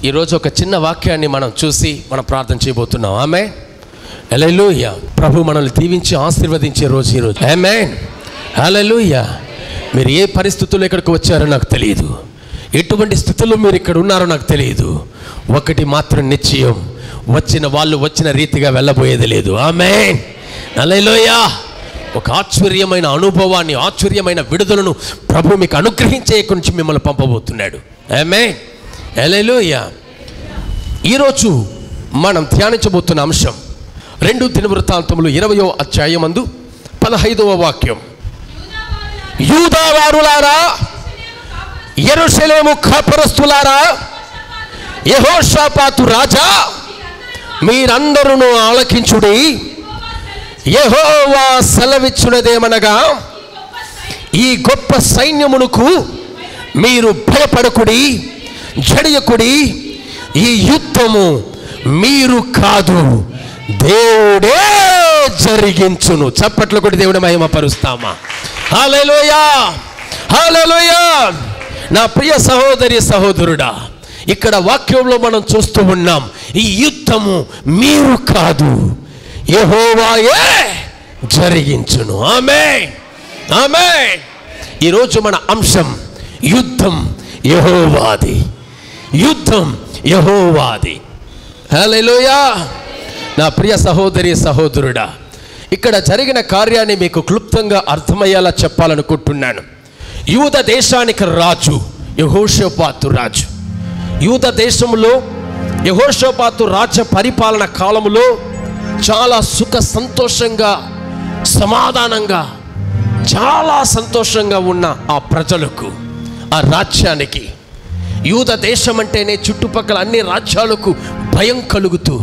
ఈరోజు ఒక చిన్న వాక్యాన్ని మనం చూసి మనం ప్రార్థన చేయబోతున్నాం ఆమె హల్లెలూయా ప్రభు మనల్ని దీవించి ఆశీర్వదించే రోజు ఈరోజు ఆమె హల్లెలూయా మీరు ఏ పరిస్థితుల్లో ఇక్కడికి వచ్చారో నాకు తెలియదు ఎటువంటి స్థితిలో మీరు ఇక్కడ ఉన్నారో నాకు తెలియదు ఒకటి మాత్రం నిశ్చయం వచ్చిన వాళ్ళు వచ్చిన రీతిగా వెళ్ళబోయేది లేదు ఆమె హల్లెలూయా ఒక ఆశ్చర్యమైన అనుభవాన్ని ఆశ్చర్యమైన విడుదలను ప్రభు మీకు అనుగ్రహించే ఇక్కడి నుంచి మిమ్మల్ని పంపబోతున్నాడు ఆమె హల్లెలూయా ఈరోజు మనం ధ్యానించబోతున్న అంశం రెండు దినవృత్తాంతములు ఇరవయో అధ్యాయమందు పదహైదవ వాక్యం యూదావారులారా ఎరుషలేము కాపరస్తులారా యెహోషాపాతు రాజా మీరందరూ ఆలకించుడి యెహోవా సెలవిచ్చునదేమనగా ఈ గొప్ప సైన్యమునకు మీరు భయపడకుడి జడియకుడి ఈ యుద్ధము మీరు కాదు దేవుడే జరిగించును చప్పట్లు కొట్టి దేవుడి మహిమ పరుస్తామా హల్లెలూయా హల్లెలూయా నా ప్రియ సహోదరి సహోదరుడా ఇక్కడ వాక్యంలో మనం చూస్తూ ఉన్నాం ఈ యుద్ధము మీరు కాదు యెహోవాయే జరిగించును ఆమె ఆమె ఈరోజు మన అంశం యుద్ధం యహోవాది యుద్ధం యహోవాది హల్లెలూయా నా ప్రియ సహోదరి సహోదరుడా ఇక్కడ జరిగిన కార్యాన్ని మీకు క్లుప్తంగా అర్థమయ్యేలా చెప్పాలనుకుంటున్నాను యూద దేశానికి రాజు యహోషోపాతు రాజు యూద దేశంలో యహోషోపాతు రాజ్య పరిపాలన కాలములో చాలా సుఖ సంతోషంగా సమాధానంగా చాలా సంతోషంగా ఉన్న ఆ ప్రజలకు ఆ రాజ్యానికి యూద దేశం అంటేనే చుట్టుపక్కల అన్ని రాజ్యాలకు భయం కలుగుతూ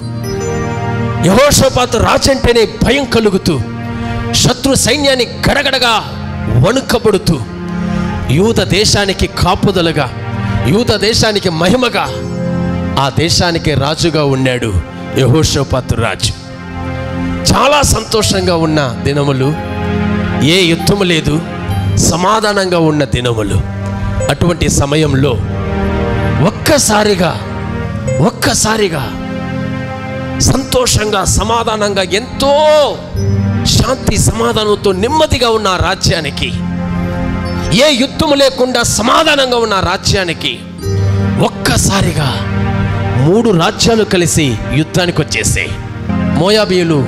యహోషపాతు రాజు అంటేనే భయం కలుగుతూ శత్రు సైన్యాన్ని గడగడగా వణుకబడుతూ యూద దేశానికి కాపుదలుగా యూద దేశానికి మహిమగా ఆ దేశానికి రాజుగా ఉన్నాడు యహోషపాతు రాజు చాలా సంతోషంగా ఉన్న దినములు ఏ యుద్ధము లేదు సమాధానంగా ఉన్న దినములు అటువంటి సమయంలో ఒక్కసారిగా ఒక్కసారిగా సంతోషంగా సమాధానంగా ఎంతో శాంతి సమాధానంతో నెమ్మదిగా ఉన్న ఆ రాజ్యానికి ఏ యుద్ధము లేకుండా సమాధానంగా ఉన్న ఆ రాజ్యానికి ఒక్కసారిగా మూడు రాజ్యాలు కలిసి యుద్ధానికి వచ్చేసాయి మోయాబియులు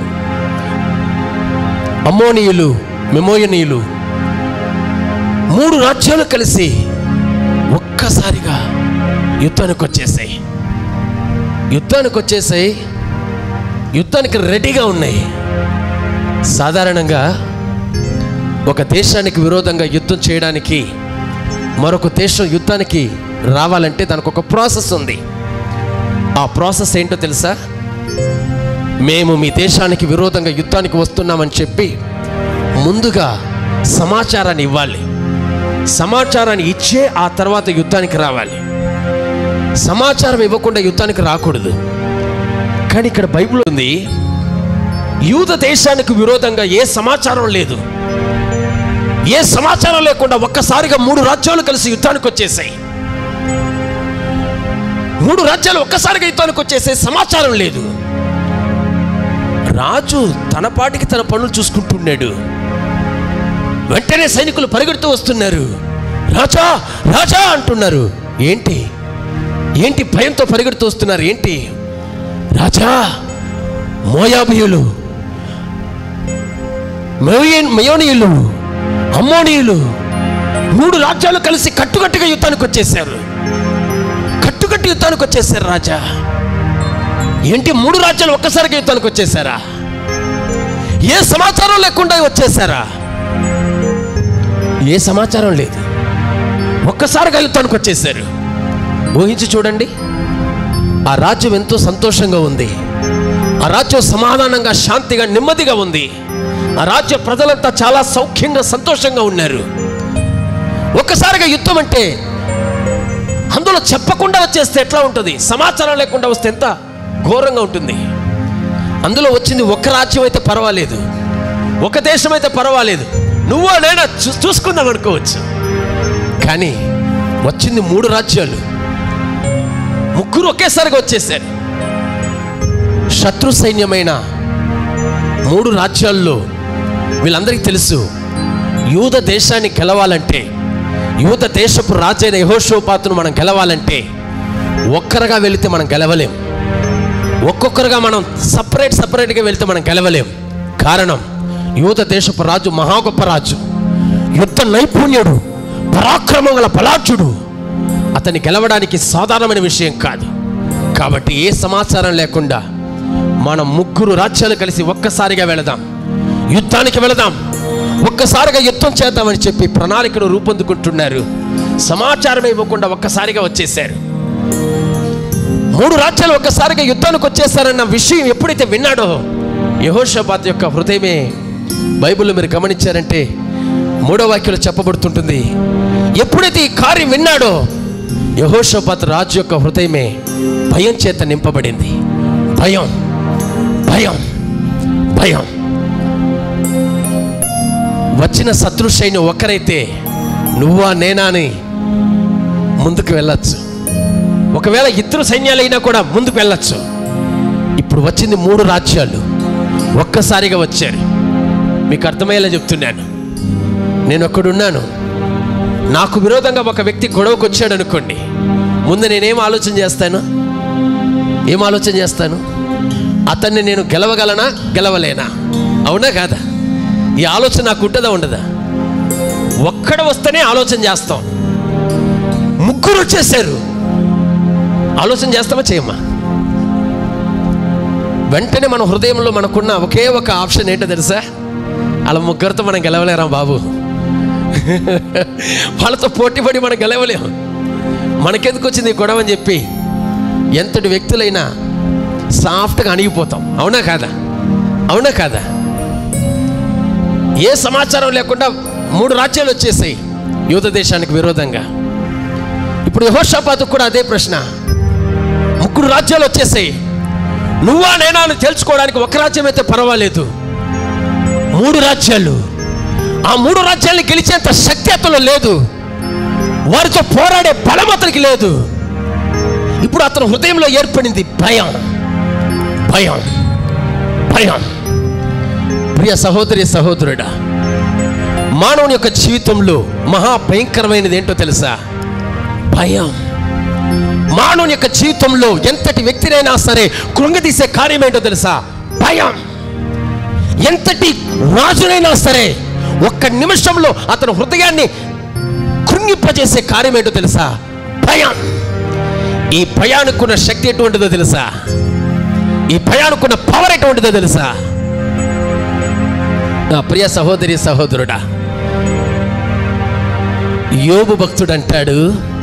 అమ్మోనియులు మెమోయనీయులు మూడు రాజ్యాలు కలిసి ఒక్కసారిగా యుద్ధానికి వచ్చేసాయి యుద్ధానికి వచ్చేసాయి యుద్ధానికి రెడీగా ఉన్నాయి సాధారణంగా ఒక దేశానికి విరోధంగా యుద్ధం చేయడానికి మరొక దేశం యుద్ధానికి రావాలంటే దానికి ఒక ప్రాసెస్ ఉంది ఆ ప్రాసెస్ ఏంటో తెలుసా మేము మీ దేశానికి విరోధంగా యుద్ధానికి వస్తున్నామని చెప్పి ముందుగా సమాచారాన్ని ఇవ్వాలి సమాచారాన్ని ఇచ్చే ఆ తర్వాత యుద్ధానికి రావాలి సమాచారం ఇవ్వకుండా యుద్ధానికి రాకూడదు కానీ ఇక్కడ బైబిల్ ఉంది యూద దేశానికి విరోధంగా ఏ సమాచారం లేదు ఏ సమాచారం లేకుండా ఒక్కసారిగా మూడు రాజ్యాలు కలిసి యుద్ధానికి వచ్చేసాయి మూడు రాజ్యాలు ఒక్కసారిగా యుద్ధానికి వచ్చేసే సమాచారం లేదు రాజు తన పాటికి తన పనులు చూసుకుంటున్నాడు వెంటనే సైనికులు పరిగెడుతూ వస్తున్నారు రాజా రాజా అంటున్నారు ఏంటి ఏంటి భయంతో పరిగెడుతూ వస్తున్నారు ఏంటి రాజా మోయాబియులు మెయోన్- మెయోనీయులు అమ్మోనీయులు మూడు రాజ్యాలు కలిసి కట్టుకట్టుగా యుద్ధానికి వచ్చేసారు కట్టుకట్టు యుద్ధానికి వచ్చేసారు రాజా ఏంటి మూడు రాజ్యాలు ఒక్కసారిగా యుద్ధానికి వచ్చేసారా ఏ సమాచారం లేకుండా వచ్చేసారా ఏ సమాచారం లేదు ఒక్కసారిగా యుద్ధానికి వచ్చేసారు ఊహించి చూడండి ఆ రాజ్యం ఎంతో సంతోషంగా ఉంది ఆ రాజ్యం సమాధానంగా శాంతిగా నెమ్మదిగా ఉంది ఆ రాజ్య ప్రజలంతా చాలా సౌఖ్యంగా సంతోషంగా ఉన్నారు ఒక్కసారిగా యుద్ధం అంటే అందులో చెప్పకుండా వచ్చేస్తే ఎట్లా ఉంటుంది సమాచారం లేకుండా వస్తే ఎంత ఘోరంగా ఉంటుంది అందులో వచ్చింది ఒక రాజ్యం అయితే పర్వాలేదు ఒక దేశం అయితే పర్వాలేదు నువ్వు నేనా చూ- చూసుకుందాం అనుకోవచ్చు కానీ వచ్చింది మూడు రాజ్యాలు ముగ్గురు ఒకేసారిగా వచ్చేసారు శత్రు సైన్యమైన మూడు రాజ్యాల్లో వీళ్ళందరికీ తెలుసు యూద దేశాన్ని గెలవాలంటే యూద దేశపు రాజైన యహోషోపాతును మనం గెలవాలంటే ఒక్కరుగా వెళితే మనం గెలవలేం ఒక్కొక్కరుగా మనం సపరేట్ సపరేట్గా వెళ్తే మనం గెలవలేం కారణం యూద దేశపు రాజు మహా గొప్ప రాజు యుద్ధ నైపుణ్యుడు పరాక్రమం గల బలాఢ్యుడు అతన్ని గెలవడానికి సాధారణమైన విషయం కాదు కాబట్టి ఏ సమాచారం లేకుండా మనం ముగ్గురు రాజ్యాలు కలిసి ఒక్కసారిగా వెళదాం యుద్ధానికి వెళదాం ఒక్కసారిగా యుద్ధం చేద్దామని చెప్పి ప్రణాళికను రూపొందుకుంటున్నారు సమాచారం ఇవ్వకుండా ఒక్కసారిగా వచ్చేసారు మూడు రాజ్యాలు ఒక్కసారిగా యుద్ధానికి వచ్చేసారన్న విషయం ఎప్పుడైతే విన్నాడో యహోషపాత్ యొక్క హృదయమే బైబిల్లో మీరు గమనించారంటే మూడో వాక్యంలో చెప్పబడుతుంటుంది ఎప్పుడైతే ఈ కార్యం విన్నాడో యహోషపాత్ రాజు యొక్క హృదయమే భయం చేత నింపబడింది భయం భయం భయం వచ్చిన శత్రు సైన్యం ఒక్కరైతే నువ్వా నేనా అని ముందుకు వెళ్ళొచ్చు ఒకవేళ ఇద్దరు సైన్యాలైనా కూడా ముందుకు వెళ్ళొచ్చు ఇప్పుడు వచ్చింది మూడు రాజ్యాలు ఒక్కసారిగా వచ్చారు మీకు అర్థమయ్యేలా చెప్తున్నాను నేను ఒక్కడున్నాను నాకు విరోధంగా ఒక వ్యక్తి గొడవకు వచ్చాడు అనుకోండి ముందు నేనేం ఆలోచన చేస్తాను ఏం ఆలోచన చేస్తాను అతన్ని నేను గెలవగలనా గెలవలేనా అవునా కాదా ఈ ఆలోచన నాకు ఉంటుందా ఉండదా ఒక్కడ వస్తేనే ఆలోచన చేస్తాం ముగ్గురు వచ్చేసారు ఆలోచన చేస్తామా చేయమ్మా వెంటనే మన హృదయంలో మనకున్న ఒకే ఒక ఆప్షన్ ఏంటో తెలుసా అలా ముగ్గురితో మనం గెలవలేరా బాబు వాళ్ళతో పోటీపడి మనం గెలవలేము మనకెందుకు వచ్చింది ఈ గొడవ అని చెప్పి ఎంతటి వ్యక్తులైనా సాఫ్ట్గా అణిగిపోతాం అవునా కాదా అవునా కాదా ఏ సమాచారం లేకుండా మూడు రాజ్యాలు వచ్చేసాయి యూత దేశానికి విరోధంగా ఇప్పుడు యహోషాపాతకు కూడా అదే ప్రశ్న ముగ్గురు రాజ్యాలు వచ్చేసాయి నువ్వా నేనా అని తెలుసుకోవడానికి ఒక రాజ్యం అయితే పర్వాలేదు మూడు రాజ్యాలు ఆ మూడు రాజ్యాలను గెలిచేంత శక్తి అతను లేదు వారితో పోరాడే బలం అతనికి లేదు ఇప్పుడు అతని హృదయంలో ఏర్పడింది భయం భయం భయం ప్రియ సహోదరి సహోదరుడా మానవుని యొక్క జీవితంలో మహా భయంకరమైనది ఏంటో తెలుసా భయం మానవుని యొక్క జీవితంలో ఎంతటి వ్యక్తినైనా సరే కృంగదీసే కార్యం ఏంటో తెలుసా భయం ఎంతటి రాజునైనా సరే ఒక్క నిమిషంలో అతని హృదయాన్ని కృంగింపజేసే కార్యం ఏంటో తెలుసా భయం ఈ భయానుకున్న శక్తి ఎటువంటిదో తెలుసా ఈ భయానుకున్న పవర్ ఎటువంటిదో తెలుసా నా ప్రియ సహోదరి సహోదరుడా యోబు భక్తుడు అంటాడు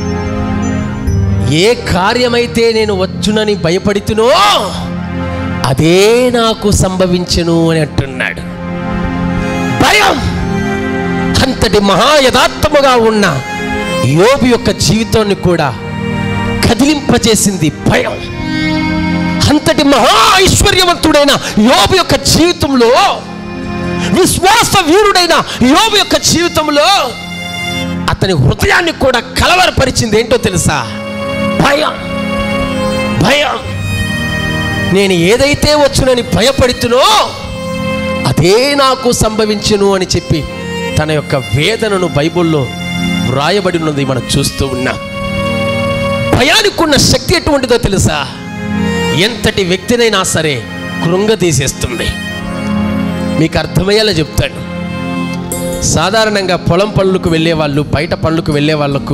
ఏ కార్యమైతే నేను వచ్చునని భయపడుతునో అదే నాకు సంభవించెను అని అంటున్నాడు భయం అంతటి మహా యథార్థముగా ఉన్న యోబు యొక్క జీవితాన్ని కూడా కదిలింపజేసింది భయం అంతటి మహా ఐశ్వర్యవంతుడైన యోబు యొక్క జీవితంలో విశ్వాస వీరుడైన యోబు యొక్క జీవితంలో అతని హృదయాన్ని కూడా కలవరపరిచింది ఏంటో తెలుసా భయం భయం నేను ఏదైతే వచ్చునని భయపడుతునో అదే నాకు సంభవించును అని చెప్పి తన యొక్క వేదనను బైబిల్లో వ్రాయబడి ఉన్నది మనం చూస్తూ ఉన్నాం భయానికి ఉన్న శక్తి ఎటువంటిదో తెలుసా ఎంతటి వ్యక్తినైనా సరే కృంగతీసేస్తుంది మీకు అర్థమయ్యేలా చెప్తాను సాధారణంగా పొలం పనులకు వెళ్ళే వాళ్ళు బయట పనులకు వెళ్ళే వాళ్ళకు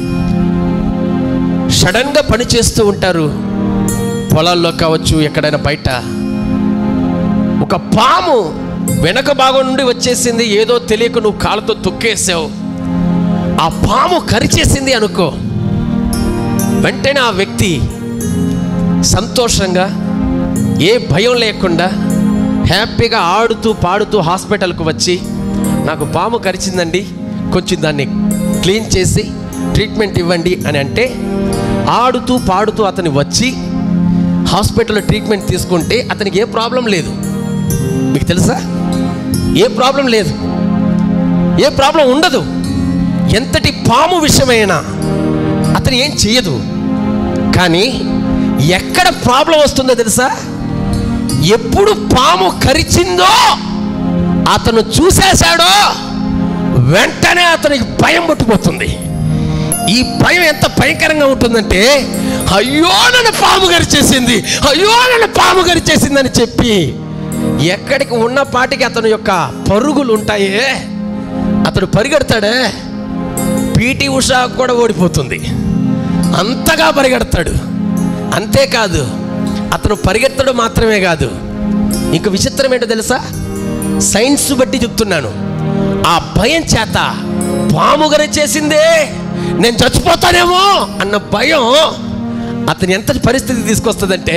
సడన్గా పని చేస్తూ ఉంటారు పొలాల్లో కావచ్చు ఎక్కడైనా బయట ఒక పాము వెనక భాగం నుండి వచ్చేసింది ఏదో తెలియక నువ్వు కాళ్ళతో తొక్కేసావు ఆ పాము కరిచేసింది అనుకో వెంటనే ఆ వ్యక్తి సంతోషంగా ఏ భయం లేకుండా హ్యాపీగా ఆడుతూ పాడుతూ హాస్పిటల్కు వచ్చి నాకు పాము కరిచిందండి కొంచెం దాన్ని క్లీన్ చేసి ట్రీట్మెంట్ ఇవ్వండి అని అంటే ఆడుతూ పాడుతూ అతను వచ్చి హాస్పిటల్లో ట్రీట్మెంట్ తీసుకుంటే అతనికి ఏ ప్రాబ్లం లేదు మీకు తెలుసా ఏ ప్రాబ్లం లేదు ఏ ప్రాబ్లం ఉండదు ఎంతటి పాము విషయమైనా అతను ఏం చేయదు కానీ ఎక్కడ ప్రాబ్లం వస్తుందో తెలుసా ఎప్పుడు పాము కరిచిందో అతను చూసేశాడో వెంటనే అతనికి భయం పుట్టిపోతుంది ఈ భయం ఎంత భయంకరంగా ఉంటుందంటే అయ్యో నన్ను పాము గరిచేసింది అయ్యో నన్ను పాము గరిచేసిందని చెప్పి ఎక్కడికి ఉన్న పాటికి అతని యొక్క పరుగులు ఉంటాయే అతడు పరిగెడతాడే పీటీ ఉషా కూడా ఓడిపోతుంది అంతగా పరిగెడతాడు అంతేకాదు అతను పరిగెత్తడం మాత్రమే కాదు ఇంక విచిత్రం ఏంటో తెలుసా సైన్స్ బట్టి చెప్తున్నాను ఆ భయం చేత పాము చేసిందే నేను చచ్చిపోతానేమో అన్న భయం అతని ఎంత పరిస్థితి తీసుకొస్తుందంటే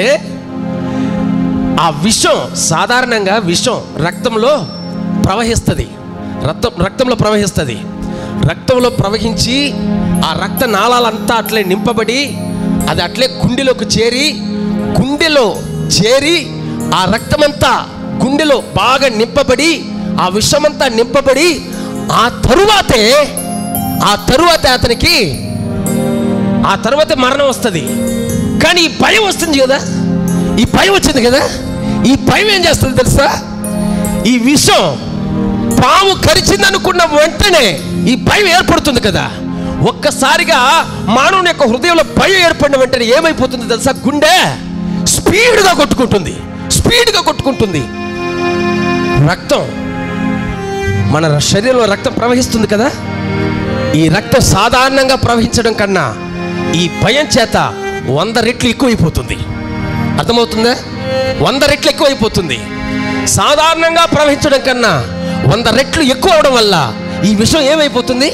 ఆ విషం సాధారణంగా విషం రక్తంలో ప్రవహిస్తుంది రక్తం రక్తంలో ప్రవహిస్తుంది రక్తంలో ప్రవహించి ఆ రక్త నాళాలంతా అట్లే నింపబడి అది అట్లే గుండెలోకి చేరి గుండెలో చేరి ఆ రక్తమంతా గుండెలో బాగా నింపబడి ఆ విషమంతా నింపబడి ఆ తరువాతే ఆ తరువాతే అతనికి ఆ తర్వాత మరణం వస్తుంది కానీ ఈ భయం వస్తుంది కదా ఈ భయం వచ్చింది కదా ఈ భయం ఏం చేస్తుంది తెలుసా ఈ విషం పాము కరిచింది అనుకున్న వెంటనే ఈ భయం ఏర్పడుతుంది కదా ఒక్కసారిగా మానవుని యొక్క హృదయంలో భయం ఏర్పడిన వెంటనే ఏమైపోతుంది తెలుసా గుండె స్పీడ్గా కొట్టుకుంటుంది స్పీడ్గా కొట్టుకుంటుంది రక్తం మన శరీరంలో రక్తం ప్రవహిస్తుంది కదా ఈ రక్తం సాధారణంగా ప్రవహించడం కన్నా ఈ భయం చేత వంద రెట్లు ఎక్కువైపోతుంది అర్థమవుతుందా వంద రెట్లు ఎక్కువైపోతుంది సాధారణంగా ప్రవహించడం కన్నా వంద రెట్లు ఎక్కువ అవడం వల్ల ఈ విషయం ఏమైపోతుంది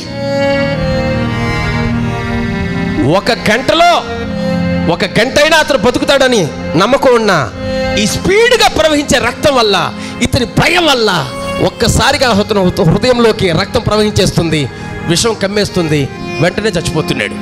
ఒక గంటలో ఒక గంట అయినా అతను బతుకుతాడని నమ్మకం ఉన్న ఈ స్పీడ్గా ప్రవహించే రక్తం వల్ల ఇతని భయం వల్ల ఒక్కసారిగా అతను హృదయంలోకి రక్తం ప్రవహించేస్తుంది విషం కమ్మేస్తుంది వెంటనే చచ్చిపోతున్నాడు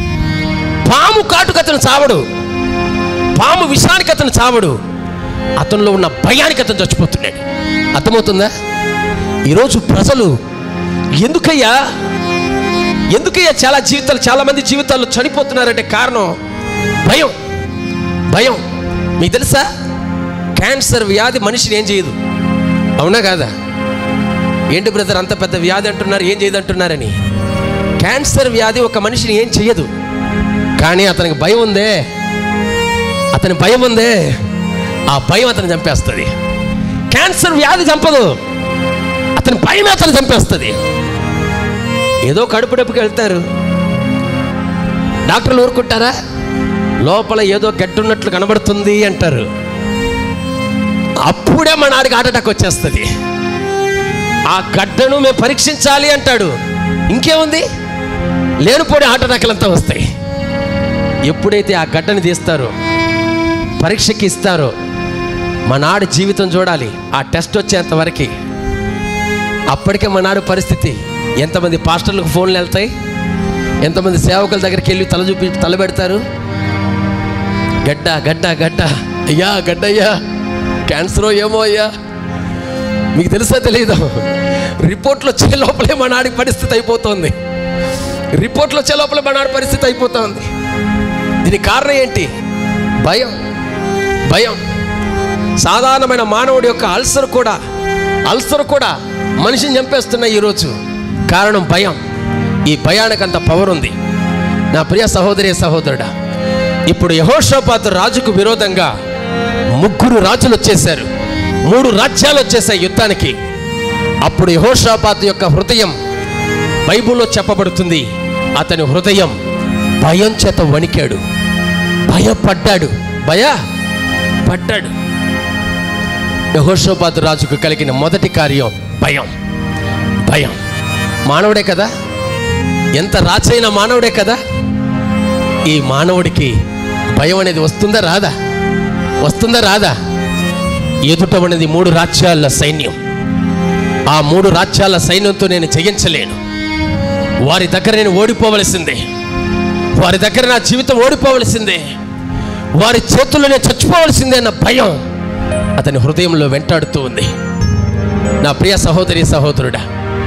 పాము కాటుకు అతను చావడు పాము విషానికి అతను చావడు అతనిలో ఉన్న భయానికి అతను చచ్చిపోతున్నాడు అర్థమవుతుందా ఈరోజు ప్రజలు ఎందుకయ్యా ఎందుకయ్యా చాలా జీవితాలు చాలా మంది జీవితాల్లో చనిపోతున్నారంటే కారణం భయం భయం మీకు తెలుసా క్యాన్సర్ వ్యాధి మనిషిని ఏం చేయదు అవునా కాదా ఏంటి బ్రదర్ అంత పెద్ద వ్యాధి అంటున్నారు ఏం చేయదు అంటున్నారని క్యాన్సర్ వ్యాధి ఒక మనిషిని ఏం చెయ్యదు కానీ అతనికి భయం ఉందే అతని భయం ఉందే ఆ భయం అతను చంపేస్తుంది క్యాన్సర్ వ్యాధి చంపదు అతని భయం అతను చంపేస్తుంది ఏదో కడుపు డప్పుకి వెళ్తారు డాక్టర్లు ఊరుకుంటారా లోపల ఏదో గడ్డున్నట్లు కనబడుతుంది అంటారు అప్పుడే మన ఆడికి హార్ట్ అటాక్ వచ్చేస్తుంది ఆ గడ్డను మేము పరీక్షించాలి అంటాడు ఇంకేముంది లేనిపోని హార్ట్ అటాక్లు అంతా వస్తాయి ఎప్పుడైతే ఆ గడ్డని తీస్తారో పరీక్షకి ఇస్తారో మా నాడు జీవితం చూడాలి ఆ టెస్ట్ వచ్చేంత వరకు అప్పటికే మా నాడు పరిస్థితి ఎంతమంది పాస్టర్లకు ఫోన్లు వెళ్తాయి ఎంతమంది సేవకుల దగ్గరికి వెళ్ళి తల చూపి తల పెడతారు గడ్డ గడ్డ గడ్డ అయ్యా గడ్డ అయ్యా క్యాన్సరో ఏమో అయ్యా మీకు తెలుసా తెలియదు రిపోర్ట్లు వచ్చే లోపలే మా నాడి పరిస్థితి అయిపోతుంది రిపోర్ట్లు వచ్చే లోపలే మా నాడి పరిస్థితి అయిపోతుంది దీనికి కారణం ఏంటి భయం భయం సాధారణమైన మానవుడి యొక్క అల్సర్ కూడా అల్సర్ కూడా మనిషిని చంపేస్తున్న ఈరోజు కారణం భయం ఈ భయానికి అంత పవర్ ఉంది నా ప్రియ సహోదరి సహోదరుడా ఇప్పుడు యహోషోపాతు రాజుకు విరోధంగా ముగ్గురు రాజులు వచ్చేసారు మూడు రాజ్యాలు వచ్చేసాయి యుద్ధానికి అప్పుడు యహోషాపాతు యొక్క హృదయం బైబిల్లో చెప్పబడుతుంది అతని హృదయం భయం చేత వణికాడు భయపడ్డాడు భయ పడ్డాడు యహోషోపాతు రాజుకు కలిగిన మొదటి కార్యం భయం భయం మానవుడే కదా ఎంత రాచైన మానవుడే కదా ఈ మానవుడికి భయం అనేది వస్తుందా రాదా వస్తుందా రాదా ఎదుట ఉన్నది మూడు రాజ్యాల సైన్యం ఆ మూడు రాజ్యాల సైన్యంతో నేను జయించలేను వారి దగ్గర నేను ఓడిపోవలసిందే వారి దగ్గర నా జీవితం ఓడిపోవలసిందే వారి చేతుల్లో నేను చచ్చిపోవలసిందే అన్న భయం అతని హృదయంలో వెంటాడుతూ ఉంది నా ప్రియ సహోదరి సహోదరుడా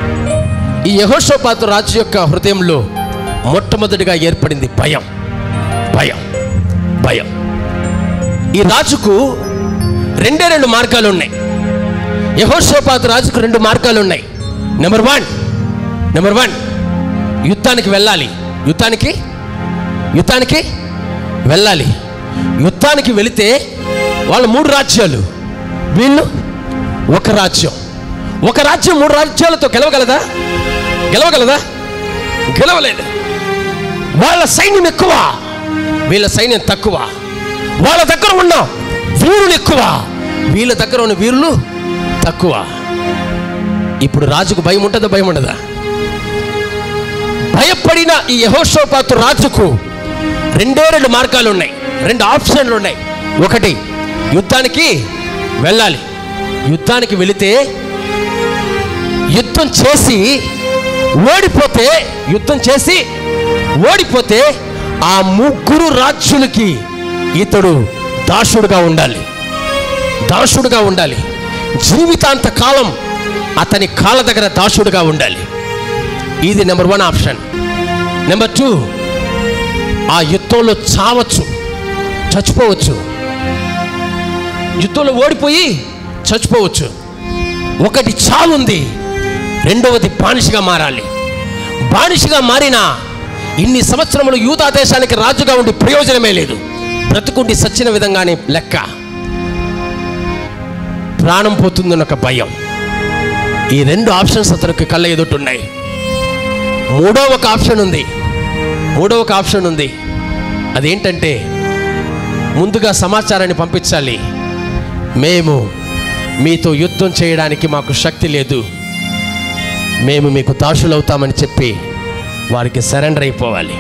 ఈ యహోషోపాతు రాజు యొక్క హృదయంలో మొట్టమొదటిగా ఏర్పడింది భయం భయం భయం ఈ రాజుకు రెండే రెండు మార్గాలు ఉన్నాయి యహోషోపాతు రాజుకు రెండు మార్గాలు ఉన్నాయి నెంబర్ వన్ నెంబర్ వన్ యుద్ధానికి వెళ్ళాలి యుద్ధానికి యుద్ధానికి వెళ్ళాలి యుద్ధానికి వెళితే వాళ్ళు మూడు రాజ్యాలు వీళ్ళు ఒక రాజ్యం ఒక రాజ్యం మూడు రాజ్యాలతో గెలవగలదా గెలవగలదా గెలవలేదు వాళ్ళ సైన్యం ఎక్కువ వీళ్ళ సైన్యం తక్కువ వాళ్ళ దగ్గర ఉన్న వీరులు ఎక్కువ వీళ్ళ దగ్గర ఉన్న వీరులు తక్కువ ఇప్పుడు రాజుకు భయం ఉంటుందా భయం ఉండదా భయపడిన ఈ యహోషోపాతు రాజుకు రెండే రెండు మార్గాలు ఉన్నాయి రెండు ఆప్షన్లు ఉన్నాయి ఒకటి యుద్ధానికి వెళ్ళాలి యుద్ధానికి వెళితే యుద్ధం చేసి ఓడిపోతే యుద్ధం చేసి ఓడిపోతే ఆ ముగ్గురు రాజ్యులకి ఇతడు దాసుడుగా ఉండాలి దాసుడుగా ఉండాలి జీవితాంత కాలం అతని కాళ్ళ దగ్గర దాసుడుగా ఉండాలి ఇది number one option number two ఆ యుద్ధంలో చావచ్చు చచ్చిపోవచ్చు యుద్ధంలో ఓడిపోయి చచ్చిపోవచ్చు ఒకటి చావుంది రెండవది బానిసగా మారాలి బానిసగా మారిన ఇన్ని సంవత్సరములు యూదా దేశానికి రాజుగా ఉండి ప్రయోజనమే లేదు బ్రతుకుండి సచ్చిన విధంగానే లెక్క ప్రాణం పోతుందని ఒక భయం ఈ రెండు ఆప్షన్స్ అతనికి కళ్ళ ఎదుటున్నాయి మూడో ఒక ఆప్షన్ ఉంది మూడో ఒక ఆప్షన్ ఉంది అదేంటంటే ముందుగా సమాచారాన్ని పంపించాలి మేము మీతో యుద్ధం చేయడానికి మాకు శక్తి లేదు మేము మీకు దాసులవుతామని చెప్పి వారికి సరెండర్ అయిపోవాలి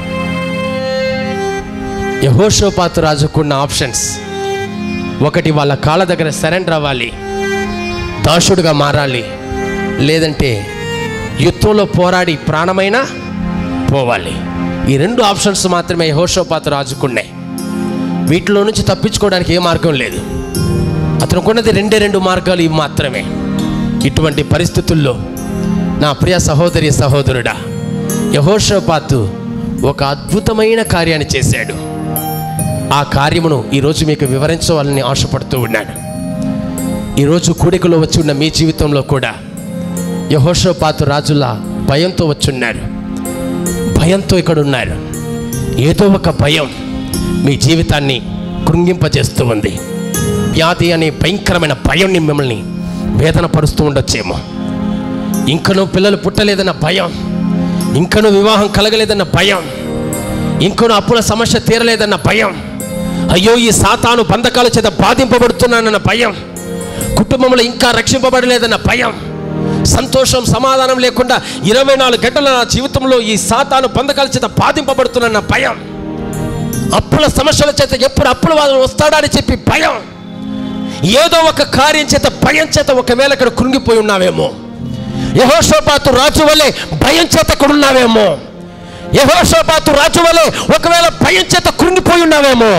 యహోషోపాతు రాజుకున్న ఆప్షన్స్ ఒకటి వాళ్ళ కాళ్ళ దగ్గర సరెండర్ అవ్వాలి దాసుడుగా మారాలి లేదంటే యుద్ధంలో పోరాడి ప్రాణమైనా పోవాలి ఈ రెండు ఆప్షన్స్ మాత్రమే యహోషోపాతు రాజుకున్నాయి వీటిలో నుంచి తప్పించుకోవడానికి ఏ మార్గం లేదు అతనుకున్నది రెండే రెండు మార్గాలు ఇవి మాత్రమే ఇటువంటి పరిస్థితుల్లో నా ప్రియ సహోదరి సహోదరుడా యహోషోపాతు ఒక అద్భుతమైన కార్యాన్ని చేశాడు ఆ కార్యమును ఈరోజు మీకు వివరించవాలని ఆశపడుతూ ఉన్నాను ఈరోజు కూడికలో వచ్చి ఉన్న మీ జీవితంలో కూడా యహోషోపాతు రాజుల భయంతో వచ్చున్నారు భయంతో ఇక్కడ ఉన్నారు ఏదో ఒక భయం మీ జీవితాన్ని కృంగింపజేస్తూ ఉంది వ్యాధి అనే భయంకరమైన భయం మిమ్మల్ని వేదన పరుస్తూ ఉండొచ్చేమో ఇంకనూ పిల్లలు పుట్టలేదన్న భయం ఇంకనూ వివాహం కలగలేదన్న భయం ఇంకనూ అప్పుల సమస్య తీరలేదన్న భయం అయ్యో ఈ సాతాను బంధకాల చేత బాధింపబడుతున్నానన్న భయం కుటుంబంలో ఇంకా రక్షింపబడలేదన్న భయం సంతోషం సమాధానం లేకుండా ఇరవై నాలుగు గంటల నా జీవితంలో ఈ సాతాను బంధకాల చేత బాధింపబడుతున్న భయం అప్పుల సమస్యల చేత ఎప్పుడు అప్పుల వాళ్ళు వస్తాడా అని చెప్పి భయం ఏదో ఒక కార్యం చేత భయం చేత ఒకవేళ ఇక్కడ కృంగిపోయి ఉన్నావేమో యహోషోపాతు రాజు వలె భయం చేత ఇక్కడ ఉన్నావేమో యహోషోపాతు రాజు వలె ఒకవేళ భయం చేత కృంగిపోయి ఉన్నావేమో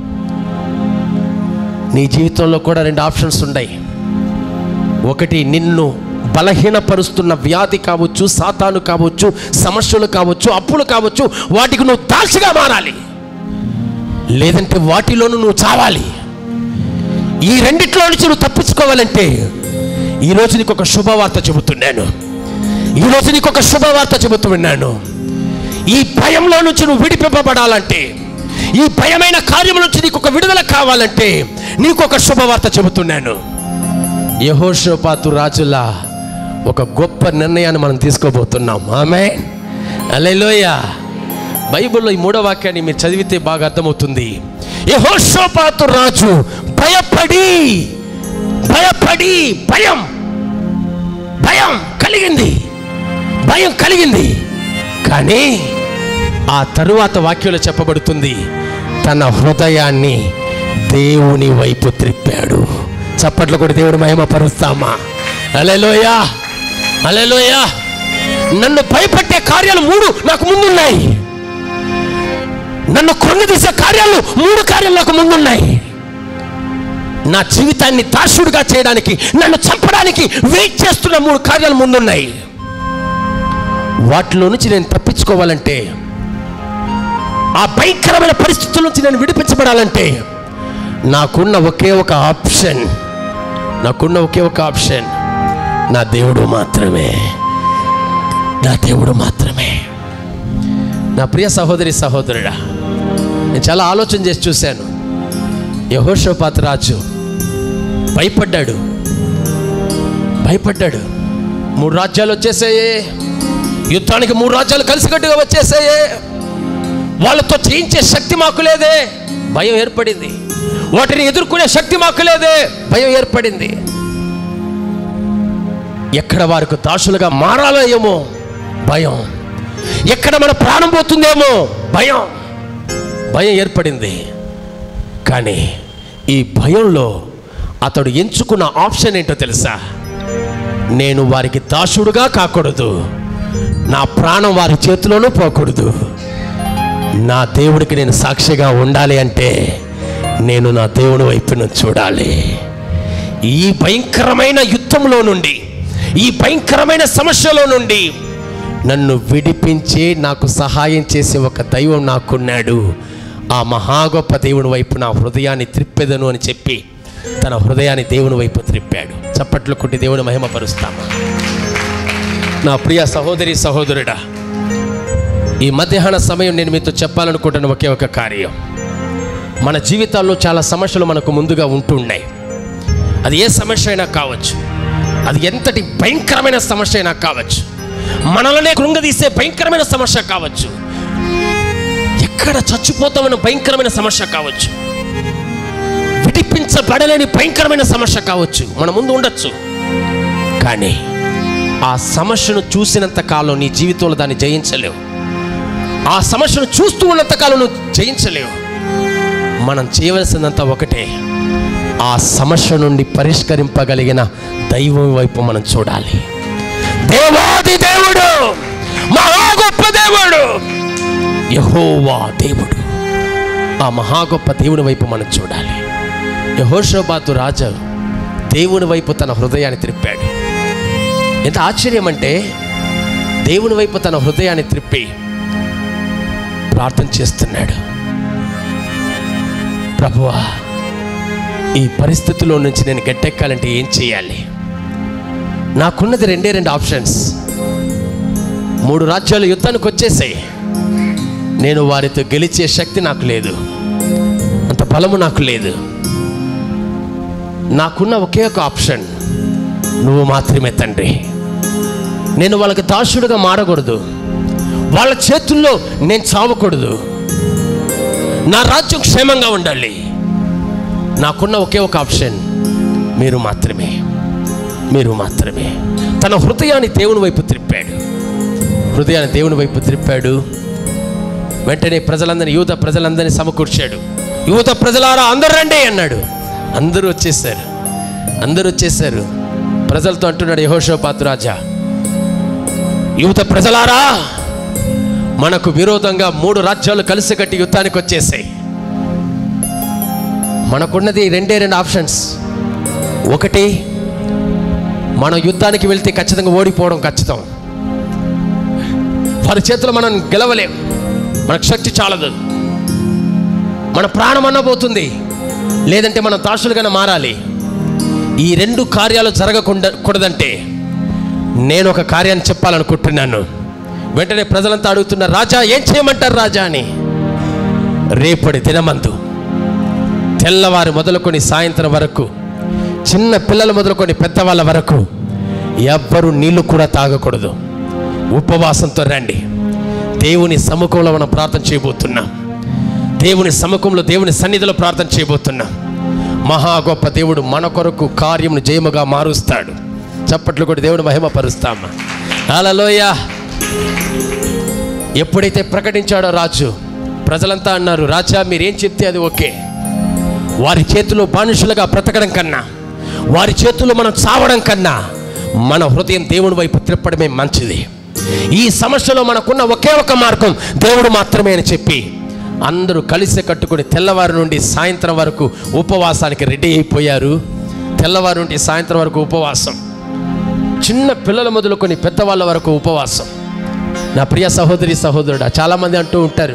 నీ జీవితంలో కూడా రెండు ఆప్షన్స్ ఉన్నాయి ఒకటి నిన్ను బలహీనపరుస్తున్న వ్యాధి కావచ్చు సాతాను కావచ్చు సమస్యలు కావచ్చు అప్పులు కావచ్చు వాటికి నువ్వు దాల్చిగా మారాలి లేదంటే వాటిలోనూ నువ్వు చావాలి ఈ రెండిట్లో నుంచి నువ్వు తప్పించుకోవాలంటే ఈరోజు నీకు ఒక శుభవార్త చెబుతున్నాను ఈరోజు నీకు ఒక శుభవార్త చెబుతున్నాను ఈ భయంలో నుంచి నువ్వు విడిపింపబడాలంటే ఈ భయమైన కార్యం నుంచి నీకు ఒక విడుదల కావాలంటే నీకు ఒక శుభవార్త చెబుతున్నాను యహోషోపాతు రాజుల ఒక గొప్ప నిర్ణయాన్ని మనం తీసుకోబోతున్నాం ఆమె అలెలోయ బైబిల్లో ఈ మూడో వాక్యాన్ని మీరు చదివితే బాగా అర్థమవుతుంది యహోషోపాతు రాజు భయపడి భయపడి భయం భయం కలిగింది భయం కలిగింది కానీ ఆ తరువాత వాక్యంలో చెప్పబడుతుంది తన హృదయాన్ని దేవుని వైపు త్రిప్పాడు చప్పట్లు కూడా దేవుడు మహిమ పరుస్తామా అలెలోయా అలెలోయా నన్ను భయపెట్టే కార్యాలు మూడు నాకు ముందున్నాయి నన్ను కృంగదీసే కార్యాలు మూడు కార్యాలు నాకు ముందున్నాయి నా జీవితాన్ని దాసుడుగా చేయడానికి నన్ను చంపడానికి వెయిట్ చేస్తున్న మూడు కార్యాలు ముందున్నాయి వాటిలో నుంచి నేను తప్పించుకోవాలంటే ఆ భయంకరమైన పరిస్థితుల నుంచి నేను విడిపించబడాలంటే నాకున్న ఒకే ఒక ఆప్షన్ నాకున్న ఒకే ఒక ఆప్షన్ నా దేవుడు మాత్రమే నా దేవుడు మాత్రమే నా ప్రియ సహోదరి సహోదరుడా నేను చాలా ఆలోచన చేసి చూశాను యహోషోపాత్ రాజు భయపడ్డాడు భయపడ్డాడు మూడు రాజ్యాలు వచ్చేసాయే యుద్ధానికి మూడు రాజ్యాలు కలిసికట్టుగా వచ్చేసాయే వాళ్ళతో జయించే శక్తి మాకు లేదే భయం ఏర్పడింది వాటిని ఎదుర్కొనే శక్తి మాకు లేదే భయం ఏర్పడింది ఎక్కడ వారికి దాసులుగా మారాలో ఏమో భయం ఎక్కడ మన ప్రాణం పోతుందేమో భయం భయం ఏర్పడింది కానీ ఈ భయంలో అతడు ఎంచుకున్న ఆప్షన్ ఏంటో తెలుసా నేను వారికి దాసుడుగా కాకూడదు నా ప్రాణం వారి చేతిలోనూ పోకూడదు నా దేవుడికి నేను సాక్షిగా ఉండాలి అంటే నేను నా దేవుని వైపును చూడాలి ఈ భయంకరమైన యుద్ధంలో నుండి ఈ భయంకరమైన సమస్యలో నుండి నన్ను విడిపించి నాకు సహాయం చేసే ఒక దైవం నాకున్నాడు ఆ మహాగొప్ప దేవుని వైపు నా హృదయాన్ని త్రిప్పెదను అని చెప్పి తన హృదయాన్ని దేవుని వైపు త్రిప్పాడు చప్పట్లు కొట్టి దేవుని మహిమపరుస్తామా నా ప్రియ సహోదరి సహోదరుడా ఈ మధ్యాహ్న సమయం నేను మీతో చెప్పాలనుకుంటున్న ఒకే ఒక కార్యం మన జీవితాల్లో చాలా సమస్యలు మనకు ముందుగా ఉంటున్నాయి అది ఏ సమస్య అయినా కావచ్చు అది ఎంతటి భయంకరమైన సమస్య అయినా కావచ్చు మనలనే కృంగదీసే భయంకరమైన సమస్య కావచ్చు ఎక్కడ చచ్చిపోతామన్న భయంకరమైన సమస్య కావచ్చు విడిపించబడలేని భయంకరమైన సమస్య కావచ్చు మన ముందు ఉండొచ్చు కానీ ఆ సమస్యను చూసినంత కాలం నీ జీవితంలో దాన్ని జయించలేవు ఆ సమస్యను చూస్తూ ఉన్నంత కాలం నువ్వు జయించలేవు మనం చేయవలసిందంతా ఒకటే ఆ సమస్య నుండి పరిష్కరింపగలిగిన దైవం వైపు మనం చూడాలి దేవాది దేవుడు మహా గొప్ప దేవుడు యహోవా దేవుడు ఆ మహా గొప్ప దేవుని వైపు మనం చూడాలి యహోషోబాతు రాజు దేవుని వైపు తన హృదయాన్ని త్రిప్పాడు ఎంత ఆశ్చర్యం అంటే దేవుని వైపు తన హృదయాన్ని త్రిప్పి ప్రార్థన చేస్తున్నాడు ప్రభువా ఈ పరిస్థితిలో నుంచి నేను గట్టెక్కాలంటే ఏం చేయాలి నాకున్నది రెండే రెండు ఆప్షన్స్ మూడు రాజ్యాలు యుద్ధానికి వచ్చేసాయి నేను వారితో గెలిచే శక్తి నాకు లేదు అంత బలము నాకు లేదు నాకున్న ఒకే ఒక ఆప్షన్ నువ్వు మాత్రమే తండ్రి నేను వాళ్ళకి దాసుడుగా మారకూడదు వాళ్ళ చేతుల్లో నేను చావకూడదు నా రాజ్యం క్షేమంగా ఉండాలి నాకున్న ఒకే ఒక ఆప్షన్ మీరు మాత్రమే మీరు మాత్రమే తన హృదయాన్ని దేవుని వైపు త్రిప్పాడు హృదయాన్ని దేవుని వైపు త్రిప్పాడు వెంటనే ప్రజలందరినీ యూత ప్రజలందరినీ సమకూర్చాడు యూత ప్రజలారా అందరూ రండి అన్నాడు అందరూ వచ్చేసారు అందరూ వచ్చేసారు ప్రజలతో అంటున్నాడు యహోషోపాతు రాజా యువత ప్రజలారా మనకు విరోధంగా మూడు రాజ్యాలు కలిసి కట్టి యుద్ధానికి వచ్చేసాయి మనకున్నది రెండే రెండు ఆప్షన్స్ ఒకటి మనం యుద్ధానికి వెళ్తే ఖచ్చితంగా ఓడిపోవడం ఖచ్చితం వారి చేతిలో మనం గెలవలేం మనకు శక్తి చాలదు మన ప్రాణం అన్నబోతుంది లేదంటే మనం దాసులుగానే మారాలి ఈ రెండు కార్యాలు జరగకుండా కూడదంటే నేను ఒక కార్యాన్ని చెప్పాలనుకుంటున్నాను వెంటనే ప్రజలంతా అడుగుతున్నారు రాజా ఏం చేయమంటారు రాజా అని రేపటి దినమందు తెల్లవారు మొదలుకొని సాయంత్రం వరకు చిన్న పిల్లలు మొదలుకొని పెద్దవాళ్ళ వరకు ఎవ్వరు నీళ్లు కూడా తాగకూడదు ఉపవాసంతో రండి దేవుని సముఖంలో మనం ప్రార్థన చేయబోతున్నాం దేవుని సముఖంలో దేవుని సన్నిధిలో ప్రార్థన చేయబోతున్నాం మహా గొప్ప దేవుడు మన కొరకు కార్యమును జయముగా మారుస్తాడు చప్పట్లు కూడా దేవుడు మహిమపరుస్తామా అలలోయ ఎప్పుడైతే ప్రకటించాడో రాజు ప్రజలంతా అన్నారు రాజా మీరేం చెప్తే అది ఓకే వారి చేతిలో బానిసలుగా బ్రతకడం కన్నా వారి చేతుల్లో మనం చావడం కన్నా మన హృదయం దేవుని వైపు త్రిప్పడమే మంచిది ఈ సమస్యలో మనకున్న ఒకే ఒక మార్గం దేవుడు మాత్రమే అని చెప్పి అందరూ కలిసి కట్టుకుని తెల్లవారు నుండి సాయంత్రం వరకు ఉపవాసానికి రెడీ అయిపోయారు తెల్లవారు నుండి సాయంత్రం వరకు ఉపవాసం చిన్న పిల్లల మొదలుకొని పెద్దవాళ్ళ వరకు ఉపవాసం నా ప్రియ సహోదరి సహోదరుడా చాలామంది అంటూ ఉంటారు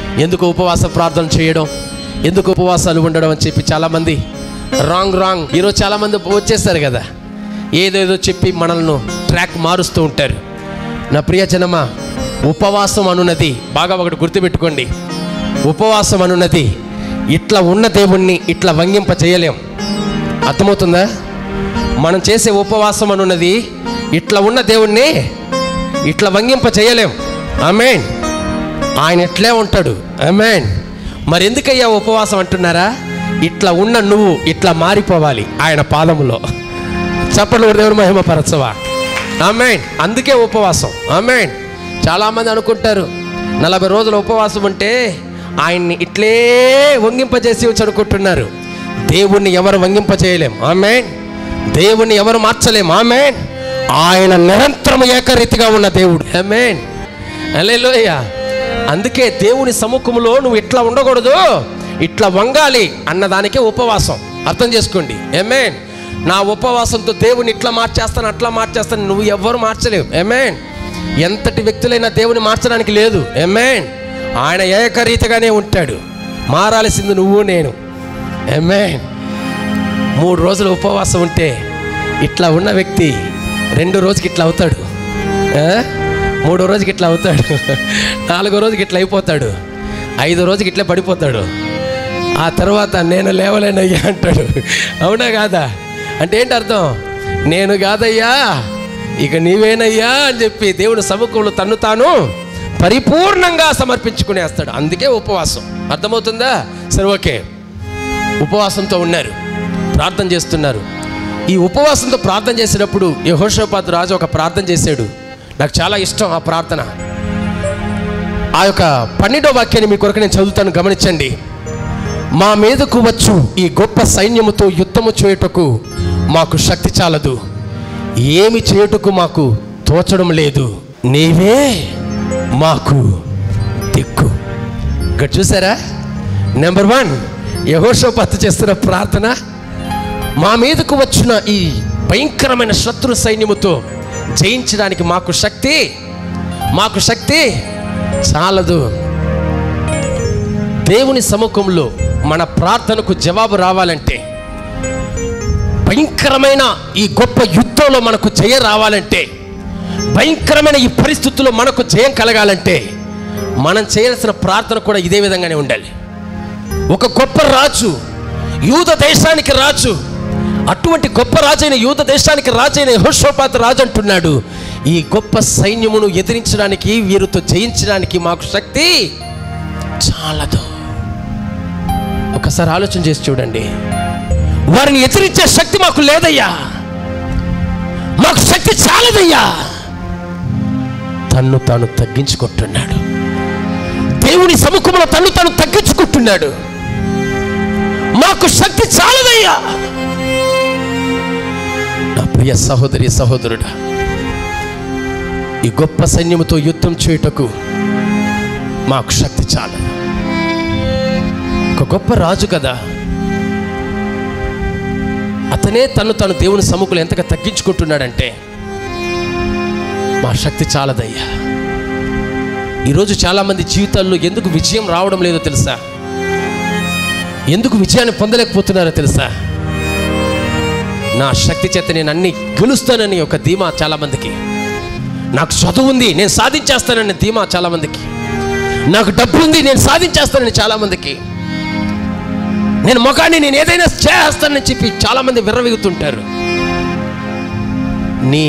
ఎందుకు ఉపవాస ప్రార్థన చేయడం ఎందుకు ఉపవాసాలు ఉండడం అని చెప్పి చాలామంది రాంగ్ రాంగ్ ఈరోజు చాలామంది వచ్చేస్తారు కదా ఏదేదో చెప్పి మనల్ని ట్రాక్ మారుస్తూ ఉంటారు నా ప్రియ జనమా ఉపవాసం అనున్నది బాగా ఒకటి గుర్తుపెట్టుకోండి ఉపవాసం అనున్నది ఇట్లా ఉన్న దేవుణ్ణి ఇట్లా వంగింప చేయలేం అర్థమవుతుందా మనం చేసే ఉపవాసం అనున్నది ఇట్లా ఉన్న దేవుణ్ణి ఇట్లా వంగింప చేయలేం ఆమెన్ ఆయన ఎట్లే ఉంటాడు ఆమెన్ మరి ఎందుకయ్యా ఉపవాసం అంటున్నారా ఇట్లా ఉన్న నువ్వు ఇట్లా మారిపోవాలి ఆయన పాదములో చప్పట్లు కొట్టి దేవుని మహిమపరచవా ఆమెన్ అందుకే ఉపవాసం ఆమెన్ చాలామంది అనుకుంటారు నలభై రోజుల ఉపవాసం ఉంటే ఆయన్ని ఇట్లే వంగింపజేసి వచ్చి అనుకుంటున్నారు దేవుణ్ణి ఎవరు వంగింపజేయలేం ఆమెన్ దేవుణ్ణి ఎవరు మార్చలేం ఆమెన్ ఆయన నిరంతరం ఏకరీతిగా ఉన్న దేవుడు ఆమెన్ అలేలోయ అందుకే దేవుని సముఖంలో నువ్వు ఇట్లా ఉండకూడదు ఇట్లా వంగాలి అన్నదానికే ఉపవాసం అర్థం చేసుకోండి ఏమేన్ నా ఉపవాసంతో దేవుని ఇట్లా మార్చేస్తాను అట్లా మార్చేస్తాను నువ్వు ఎవ్వరు మార్చలేవు ఏమేన్ ఎంతటి వ్యక్తులైనా దేవుని మార్చడానికి లేదు ఏమేన్ ఆయన ఏకరీతిగానే ఉంటాడు మారాల్సింది నువ్వు నేను ఏమేన్ మూడు రోజులు ఉపవాసం ఉంటే ఇట్లా ఉన్న వ్యక్తి రెండు రోజుకి ఇట్లా అవుతాడు ఆ? మూడో రోజుకి ఇట్లా అవుతాడు నాలుగో రోజుకి ఇట్లా అయిపోతాడు ఐదో రోజుకి ఇట్లా పడిపోతాడు ఆ తర్వాత నేను లేవలేనయ్యా అంటాడు అవునా కాదా అంటే ఏంటి అర్థం నేను కాదయ్యా ఇక నీవేనయ్యా అని చెప్పి దేవుని సముఖంలో తన్ను తాను పరిపూర్ణంగా సమర్పించుకునేస్తాడు అందుకే ఉపవాసం అర్థమవుతుందా సరే ఓకే ఉపవాసంతో ఉన్నారు ప్రార్థన చేస్తున్నారు ఈ ఉపవాసంతో ప్రార్థన చేసినప్పుడు యహోషోపాత్ రాజు ఒక ప్రార్థన చేశాడు నాకు చాలా ఇష్టం ఆ ప్రార్థన ఆ యొక్క పన్నెండో వాక్యాన్ని మీ కొరకు నేను చదువుతాను గమనించండి మా మీదకు వచ్చు ఈ గొప్ప సైన్యముతో యుద్ధము చేయుటకు మాకు శక్తి చాలదు ఏమి చేయుటకు మాకు తోచడం లేదు నీవే మాకు దిక్కు ఇక్కడ చూసారా నెంబర్ వన్ యహోషోపత్తు చేస్తున్న ప్రార్థన మా మీదకు వచ్చిన ఈ భయంకరమైన శత్రు సైన్యముతో జయించడానికి మాకు శక్తి మాకు శక్తి చాలదు దేవుని సముఖంలో మన ప్రార్థనకు జవాబు రావాలంటే భయంకరమైన ఈ గొప్ప యుద్ధంలో మనకు జయం రావాలంటే భయంకరమైన ఈ పరిస్థితుల్లో మనకు జయం కలగాలంటే మనం చేయాల్సిన ప్రార్థన కూడా ఇదే విధంగానే ఉండాలి ఒక గొప్ప రాజు యూద దేశానికి రాజు అటువంటి గొప్ప రాజైన యూద దేశానికి రాజైన యహోషోపాత రాజు అంటున్నాడు ఈ గొప్ప సైన్యమును ఎదిరించడానికి వీరితో జయించడానికి మాకు శక్తి చాలదు ఒకసారి ఆలోచన చేసి చూడండి వారిని ఎదిరించే శక్తి మాకు లేదయ్యా మాకు శక్తి చాలదయ్యా తన్ను తాను తగ్గించుకుంటున్నాడు దేవుని సముఖంలో తన్ను తాను తగ్గించుకుంటున్నాడు మాకు శక్తి చాలదయ్యా నా ప్రియ సహోదరి సహోదరుడా ఈ గొప్ప సైన్యముతో యుద్ధం చేయుటకు మాకు శక్తి చాలదు ఒక గొప్ప రాజు కదా అతనే తను తను దేవుని సముఖంలో ఎంతగా తగ్గించుకుంటున్నాడంటే మా శక్తి చాలదయ్యా ఈరోజు చాలామంది జీవితాల్లో ఎందుకు విజయం రావడం లేదో తెలుసా ఎందుకు విజయాన్ని పొందలేకపోతున్నారో తెలుసా నా శక్తి చేత నేను అన్ని గెలుస్తానని ఒక ధీమా చాలామందికి నాకు చదువు ఉంది నేను సాధించేస్తానని ధీమా చాలామందికి నాకు డబ్బు ఉంది నేను సాధించేస్తానని చాలామందికి నేను ముఖాన్ని నేను ఏదైనా చేస్తానని చెప్పి చాలామంది విర్రవీగుతుంటారు నీ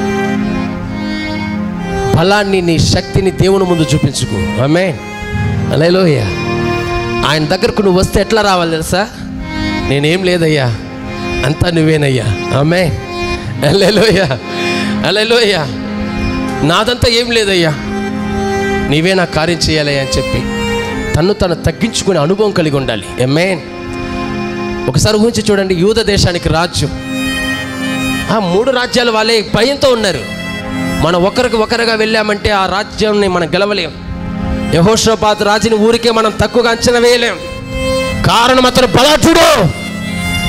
బలాన్ని నీ శక్తిని దేవుని ముందు చూపించుకో ఆమె అలేలోయ ఆయన దగ్గరకు నువ్వు వస్తే ఎట్లా రావాలి తెలుసా నేనేం లేదయ్యా అంతా నువ్వేనయ్యా ఆమె అలేలోయ అలేలోయ నాదంతా ఏం లేదయ్యా నీవే నా కార్యం చేయాలయ్యా అని చెప్పి తన్ను తను తగ్గించుకునే అనుభవం కలిగి ఉండాలి ఎమ్మేన్ ఒకసారి ఊహించి చూడండి యూద దేశానికి రాజ్యం ఆ మూడు రాజ్యాల వాళ్ళే భయంతో ఉన్నారు మనం ఒకరికి ఒకరుగా వెళ్ళామంటే ఆ రాజ్యాన్ని మనం గెలవలేం యహోషపాత్ రాజుని ఊరికే మనం తక్కువగా అంచనా వేయలేం కారణం అతను బలాఢ్యుడు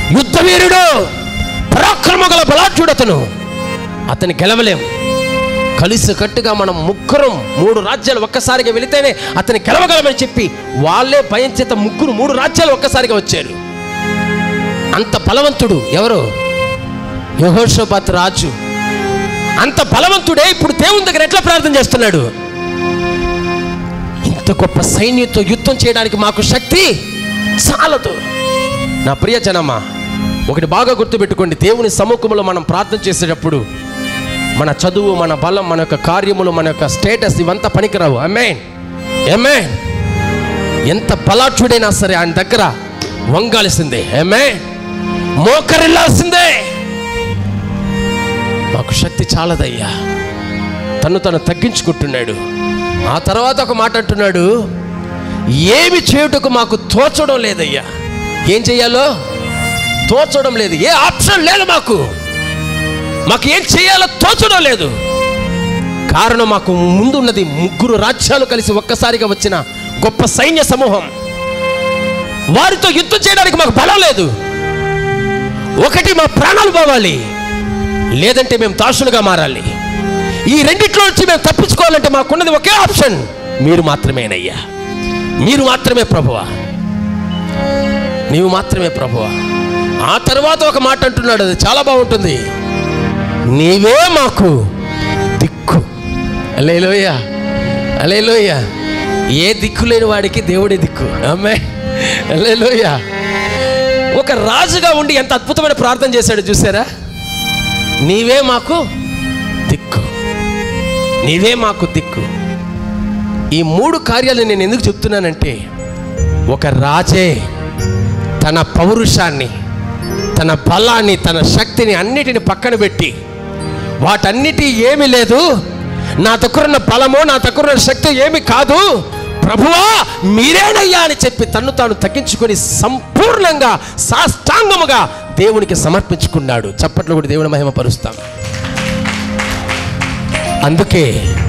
యుద్ధవీరుడు పరాక్రమ గల బలాఢ్యుడు అతను అతని గెలవలేం కలిసి కట్టుగా మనం ముగ్గురం మూడు రాజ్యాలు ఒక్కసారిగా వెళితేనే అతని గెలవగలమని చెప్పి వాళ్ళే భయం చేత ముగ్గురు మూడు రాజ్యాలు ఒక్కసారిగా వచ్చారు అంత బలవంతుడు ఎవరు యహోషోపాత్ రాజు అంత బలవంతుడే ఇప్పుడు దేవుని దగ్గర ఎట్లా ప్రార్థన చేస్తున్నాడు ఇంత గొప్ప సైన్యంతో యుద్ధం చేయడానికి మాకు శక్తి చాలదు నా ప్రియ జనమా ఒకటి బాగా గుర్తుపెట్టుకోండి దేవుని సముఖంలో మనం ప్రార్థన చేసేటప్పుడు మన చదువు మన బలం మన యొక్క కార్యములు మన యొక్క స్టేటస్ ఇవంతా పనికిరావు అమ్మేన్ అమ్మేన్ ఎంత బలాఢ్యుడైనా సరే ఆయన దగ్గర వంగాల్సిందే ఏమే మోకరిల్లాల్సిందే మాకు శక్తి చాలదయ్యా తను తను తగ్గించుకుంటున్నాడు ఆ తర్వాత ఒక మాట అంటున్నాడు ఏమి చేయుటకు మాకు తోచడం లేదయ్యా ఏం చెయ్యాలో తోచడం లేదు ఏ ఆప్షన్ లేదు మాకు మాకు ఏం చేయాలో తోచడం లేదు కారణం మాకు ముందున్నది ముగ్గురు రాజ్యాలు కలిసి ఒక్కసారిగా వచ్చిన గొప్ప సైన్య సమూహం వారితో యుద్ధం చేయడానికి మాకు బలం లేదు ఒకటి మా ప్రాణాలు పోవాలి లేదంటే మేము దాసులుగా మారాలి ఈ రెండిట్లో నుంచి మేము తప్పించుకోవాలంటే మాకున్నది ఒకే ఆప్షన్ మీరు మాత్రమేనయ్యా మీరు మాత్రమే ప్రభువా నీవు మాత్రమే ప్రభువా ఆ తర్వాత ఒక మాట అంటున్నాడు అది చాలా బాగుంటుంది నీవే మాకు దిక్కు అలేలోయ అలేలోయ ఏ దిక్కు లేని వాడికి దేవుడే దిక్కు అమ్మాయి అలేలోయ ఒక రాజుగా ఉండి ఎంత అద్భుతమైన ప్రార్థన చేశాడు చూసారా నీవే మాకు దిక్కు నీవే మాకు దిక్కు ఈ మూడు కార్యాలు నేను ఎందుకు చెప్తున్నానంటే ఒక రాజే తన పౌరుషాన్ని తన బలాన్ని తన శక్తిని అన్నిటిని పక్కన పెట్టి వాటన్నిటి ఏమీ లేదు నా దగ్గరున్న బలమో నా దగ్గరున్న శక్తి ఏమి కాదు ప్రభువా మీరేనయ్యా అని చెప్పి తన్ను తాను తగ్గించుకొని సంపూర్ణంగా సాష్టాంగముగా దేవునికి సమర్పించుకున్నాడు చప్పట్లు కూడా దేవుని మహిమ పరుస్తాం అందుకే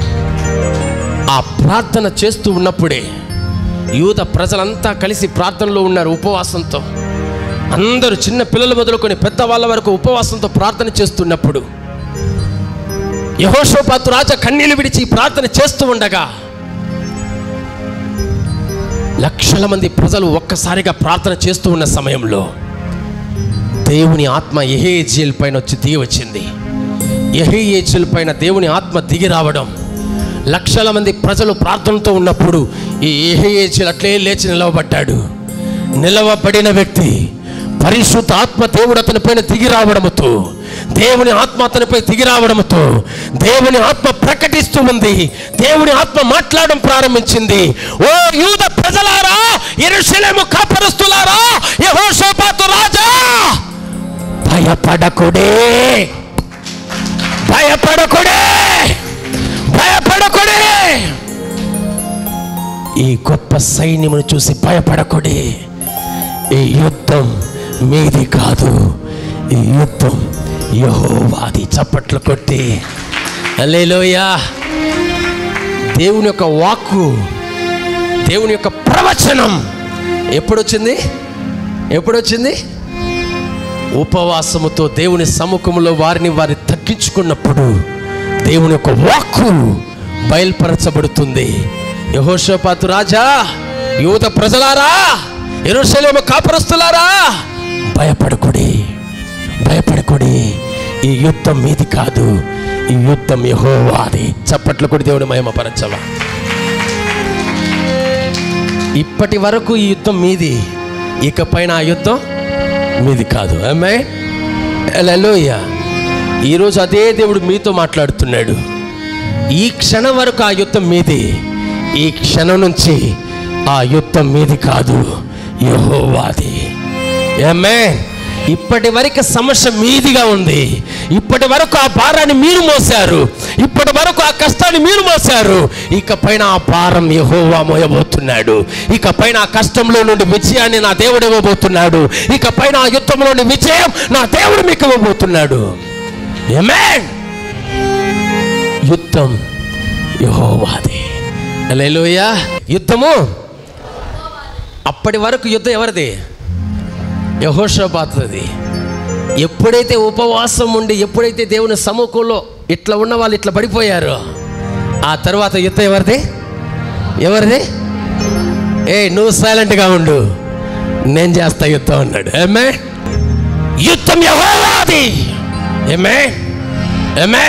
ఆ ప్రార్థన చేస్తూ ఉన్నప్పుడే యూద ప్రజలంతా కలిసి ప్రార్థనలో ఉన్నారు ఉపవాసంతో అందరూ చిన్న పిల్లలు మొదలుకొని పెద్దవాళ్ళ వరకు ఉపవాసంతో ప్రార్థన చేస్తున్నప్పుడు యహోషోపాతు రాజా కన్నీళ్లు విడిచి ఈ ప్రార్థన చేస్తూ ఉండగా లక్షల మంది ప్రజలు ఒక్కసారిగా ప్రార్థన చేస్తూ ఉన్న సమయంలో దేవుని ఆత్మ ఎహేజీల్ పైన వచ్చి దిగి వచ్చింది ఎహేజీల్ పైన దేవుని ఆత్మ దిగి రావడం లక్షల మంది ప్రజలు ప్రార్థనతో ఉన్నప్పుడు ఈ ఎహేజీల్ అట్లే లేచి నిలవబడ్డాడు నిలవబడిన వ్యక్తి పరిశుద్ధ ఆత్మ దేవుడు అతని పైన దిగి రావడముతో దేవుని ఆత్మ అతనిపై దిగి రావడముతో దేవుని ఆత్మ ప్రకటిస్తూ ఉంది దేవుని ఆత్మ మాట్లాడడం ప్రారంభించింది ఓ యూద ప్రజలారా ఎరుషలేము కాపరస్తులారా యెహోషాపాతు రాజా భయపడకుడే భయపడకుడే భయపడకుడే ఈ గొప్ప సైన్యమును చూసి భయపడకుడే ఈ యుద్ధం మీది కాదు ఈ యుద్ధం యహోవాది చప్పట్లు కొట్టి అలేలోయా దేవుని యొక్క వాక్కు దేవుని యొక్క ప్రవచనం ఎప్పుడొచ్చింది ఎప్పుడొచ్చింది ఉపవాసముతో దేవుని సముఖంలో వారిని వారి తగ్గించుకున్నప్పుడు దేవుని యొక్క వాక్కు బయలుపరచబడుతుంది యహోషపాతు రాజా యువత ప్రజలారా ఎరుసలేము కాపురస్తులారా భయపడకుడి భయపడకుడి ఈ యుద్ధం మీది కాదు ఈ యుద్ధం యహోవాది చప్పట్లు కూడా దేవుని మహిమపరచవా ఇప్పటి వరకు ఈ యుద్ధం మీది ఇకపైన ఆ యుద్ధం మీది కాదు అమ్మాయి అలలోయ ఈరోజు అదే దేవుడు మీతో మాట్లాడుతున్నాడు ఈ క్షణం వరకు ఆ యుద్ధం మీది ఈ క్షణం నుంచి ఆ యుద్ధం మీది కాదు యహోవాది ఏమే ఇప్పటి వరకు సమస్య మీదిగా ఉంది ఇప్పటి వరకు ఆ భారాన్ని మీరు మోసారు ఇప్పటి వరకు ఆ కష్టాన్ని మీరు మోసారు ఇక పైన ఆ భారం యహోవా మోయబోతున్నాడు ఇక పైన ఆ కష్టంలో నుండి విజయాన్ని నా దేవుడు ఇవ్వబోతున్నాడు ఇక పైన ఆ యుద్ధంలో నుండి విజయం నా దేవుడు మీకు ఇవ్వబోతున్నాడు Amen. యుద్ధం యహోవాది హల్లెలూయా యుద్ధము అప్పటి వరకు యుద్ధం ఎవరిది యహోషపాతది ఎప్పుడైతే ఉపవాసం ఉండి ఎప్పుడైతే దేవుని సముఖంలో ఇట్లా ఉన్న వాళ్ళు ఇట్లా పడిపోయారు ఆ తర్వాత యుద్ధం ఎవరిది ఎవరిది ఏ నువ్వు సైలెంట్గా ఉండు నేను చేస్తా యుద్ధం అన్నాడు ఏమే యుద్ధం యెహోవాది ఏమే ఏమే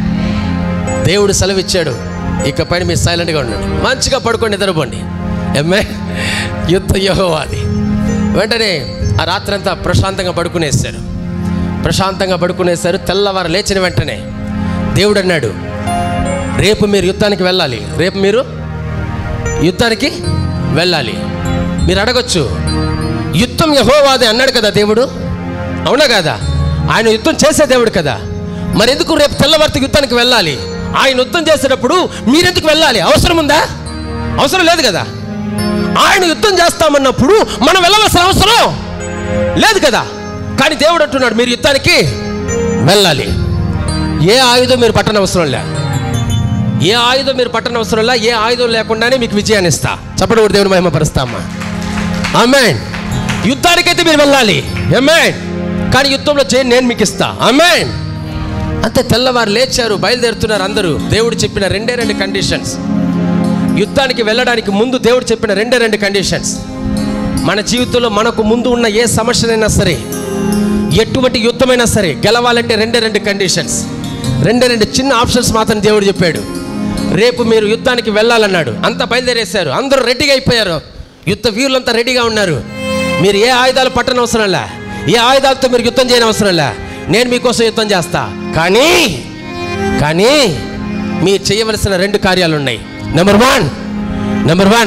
దేవుడు సెలవిచ్చాడు ఇకపైన మీరు సైలెంట్గా ఉండండి మంచిగా పడుకోండి నిద్రపోండి ఏమే యుద్ధ యెహోవాది వెంటనే ఆ రాత్రంతా ప్రశాంతంగా పడుకునేశారు ప్రశాంతంగా పడుకునేశారు తెల్లవారు లేచిన వెంటనే దేవుడు అన్నాడు రేపు మీరు యుద్ధానికి వెళ్ళాలి రేపు మీరు యుద్ధానికి వెళ్ళాలి మీరు అడగొచ్చు యుద్ధం యహోవాది అన్నాడు కదా దేవుడు అవునా కదా ఆయన యుద్ధం చేసే దేవుడు కదా మరి ఎందుకు రేపు తెల్లవారితో యుద్ధానికి వెళ్ళాలి ఆయన యుద్ధం చేసేటప్పుడు మీరెందుకు వెళ్ళాలి అవసరం ఉందా అవసరం లేదు కదా ఆయన యుద్ధం చేస్తామన్నప్పుడు మనం వెళ్ళవలసిన అవసరం లేదు కదా కానీ దేవుడు అంటున్నాడు మీరు యుద్ధానికి వెళ్ళాలి ఏ ఆయుధం మీరు పట్టన అవసరం లే ఏ ఆయుధం మీరు పట్టన అవసరం లే ఏ ఆయుధం లేకుండానే మీకు విజయాన్ని ఇస్తా చెప్పండి కూడా దేవుని మహిమ పరుస్తామా ఆమెన్ యుద్ధానికైతే మీరు వెళ్ళాలి ఆమెన్ కానీ యుద్ధంలో చేయండి నేను మీకు ఇస్తా ఆమెన్ అంతే తెల్లవారు లేచారు బయలుదేరుతున్నారు అందరూ దేవుడు చెప్పిన రెండే రెండు కండిషన్స్ యుద్ధానికి వెళ్ళడానికి ముందు దేవుడు చెప్పిన రెండే రెండు కండిషన్స్ మన జీవితంలో మనకు ముందు ఉన్న ఏ సమస్యనైనా సరే ఎటువంటి యుద్ధమైనా సరే గెలవాలంటే రెండే రెండు కండిషన్స్ రెండే రెండు చిన్న ఆప్షన్స్ మాత్రం దేవుడు చెప్పాడు రేపు మీరు యుద్ధానికి వెళ్ళాలన్నాడు అంతా బయలుదేరేశారు అందరూ రెడీగా అయిపోయారు యుద్ధ వీరులంతా రెడీగా ఉన్నారు మీరు ఏ ఆయుధాలు పట్టని అవసరం లే ఏ ఆయుధాలతో మీరు యుద్ధం చేయని అవసరం లే నేను మీకోసం యుద్ధం చేస్తా కానీ కానీ మీరు చేయవలసిన రెండు కార్యాలు ఉన్నాయి నెంబర్ వన్ నెంబర్ వన్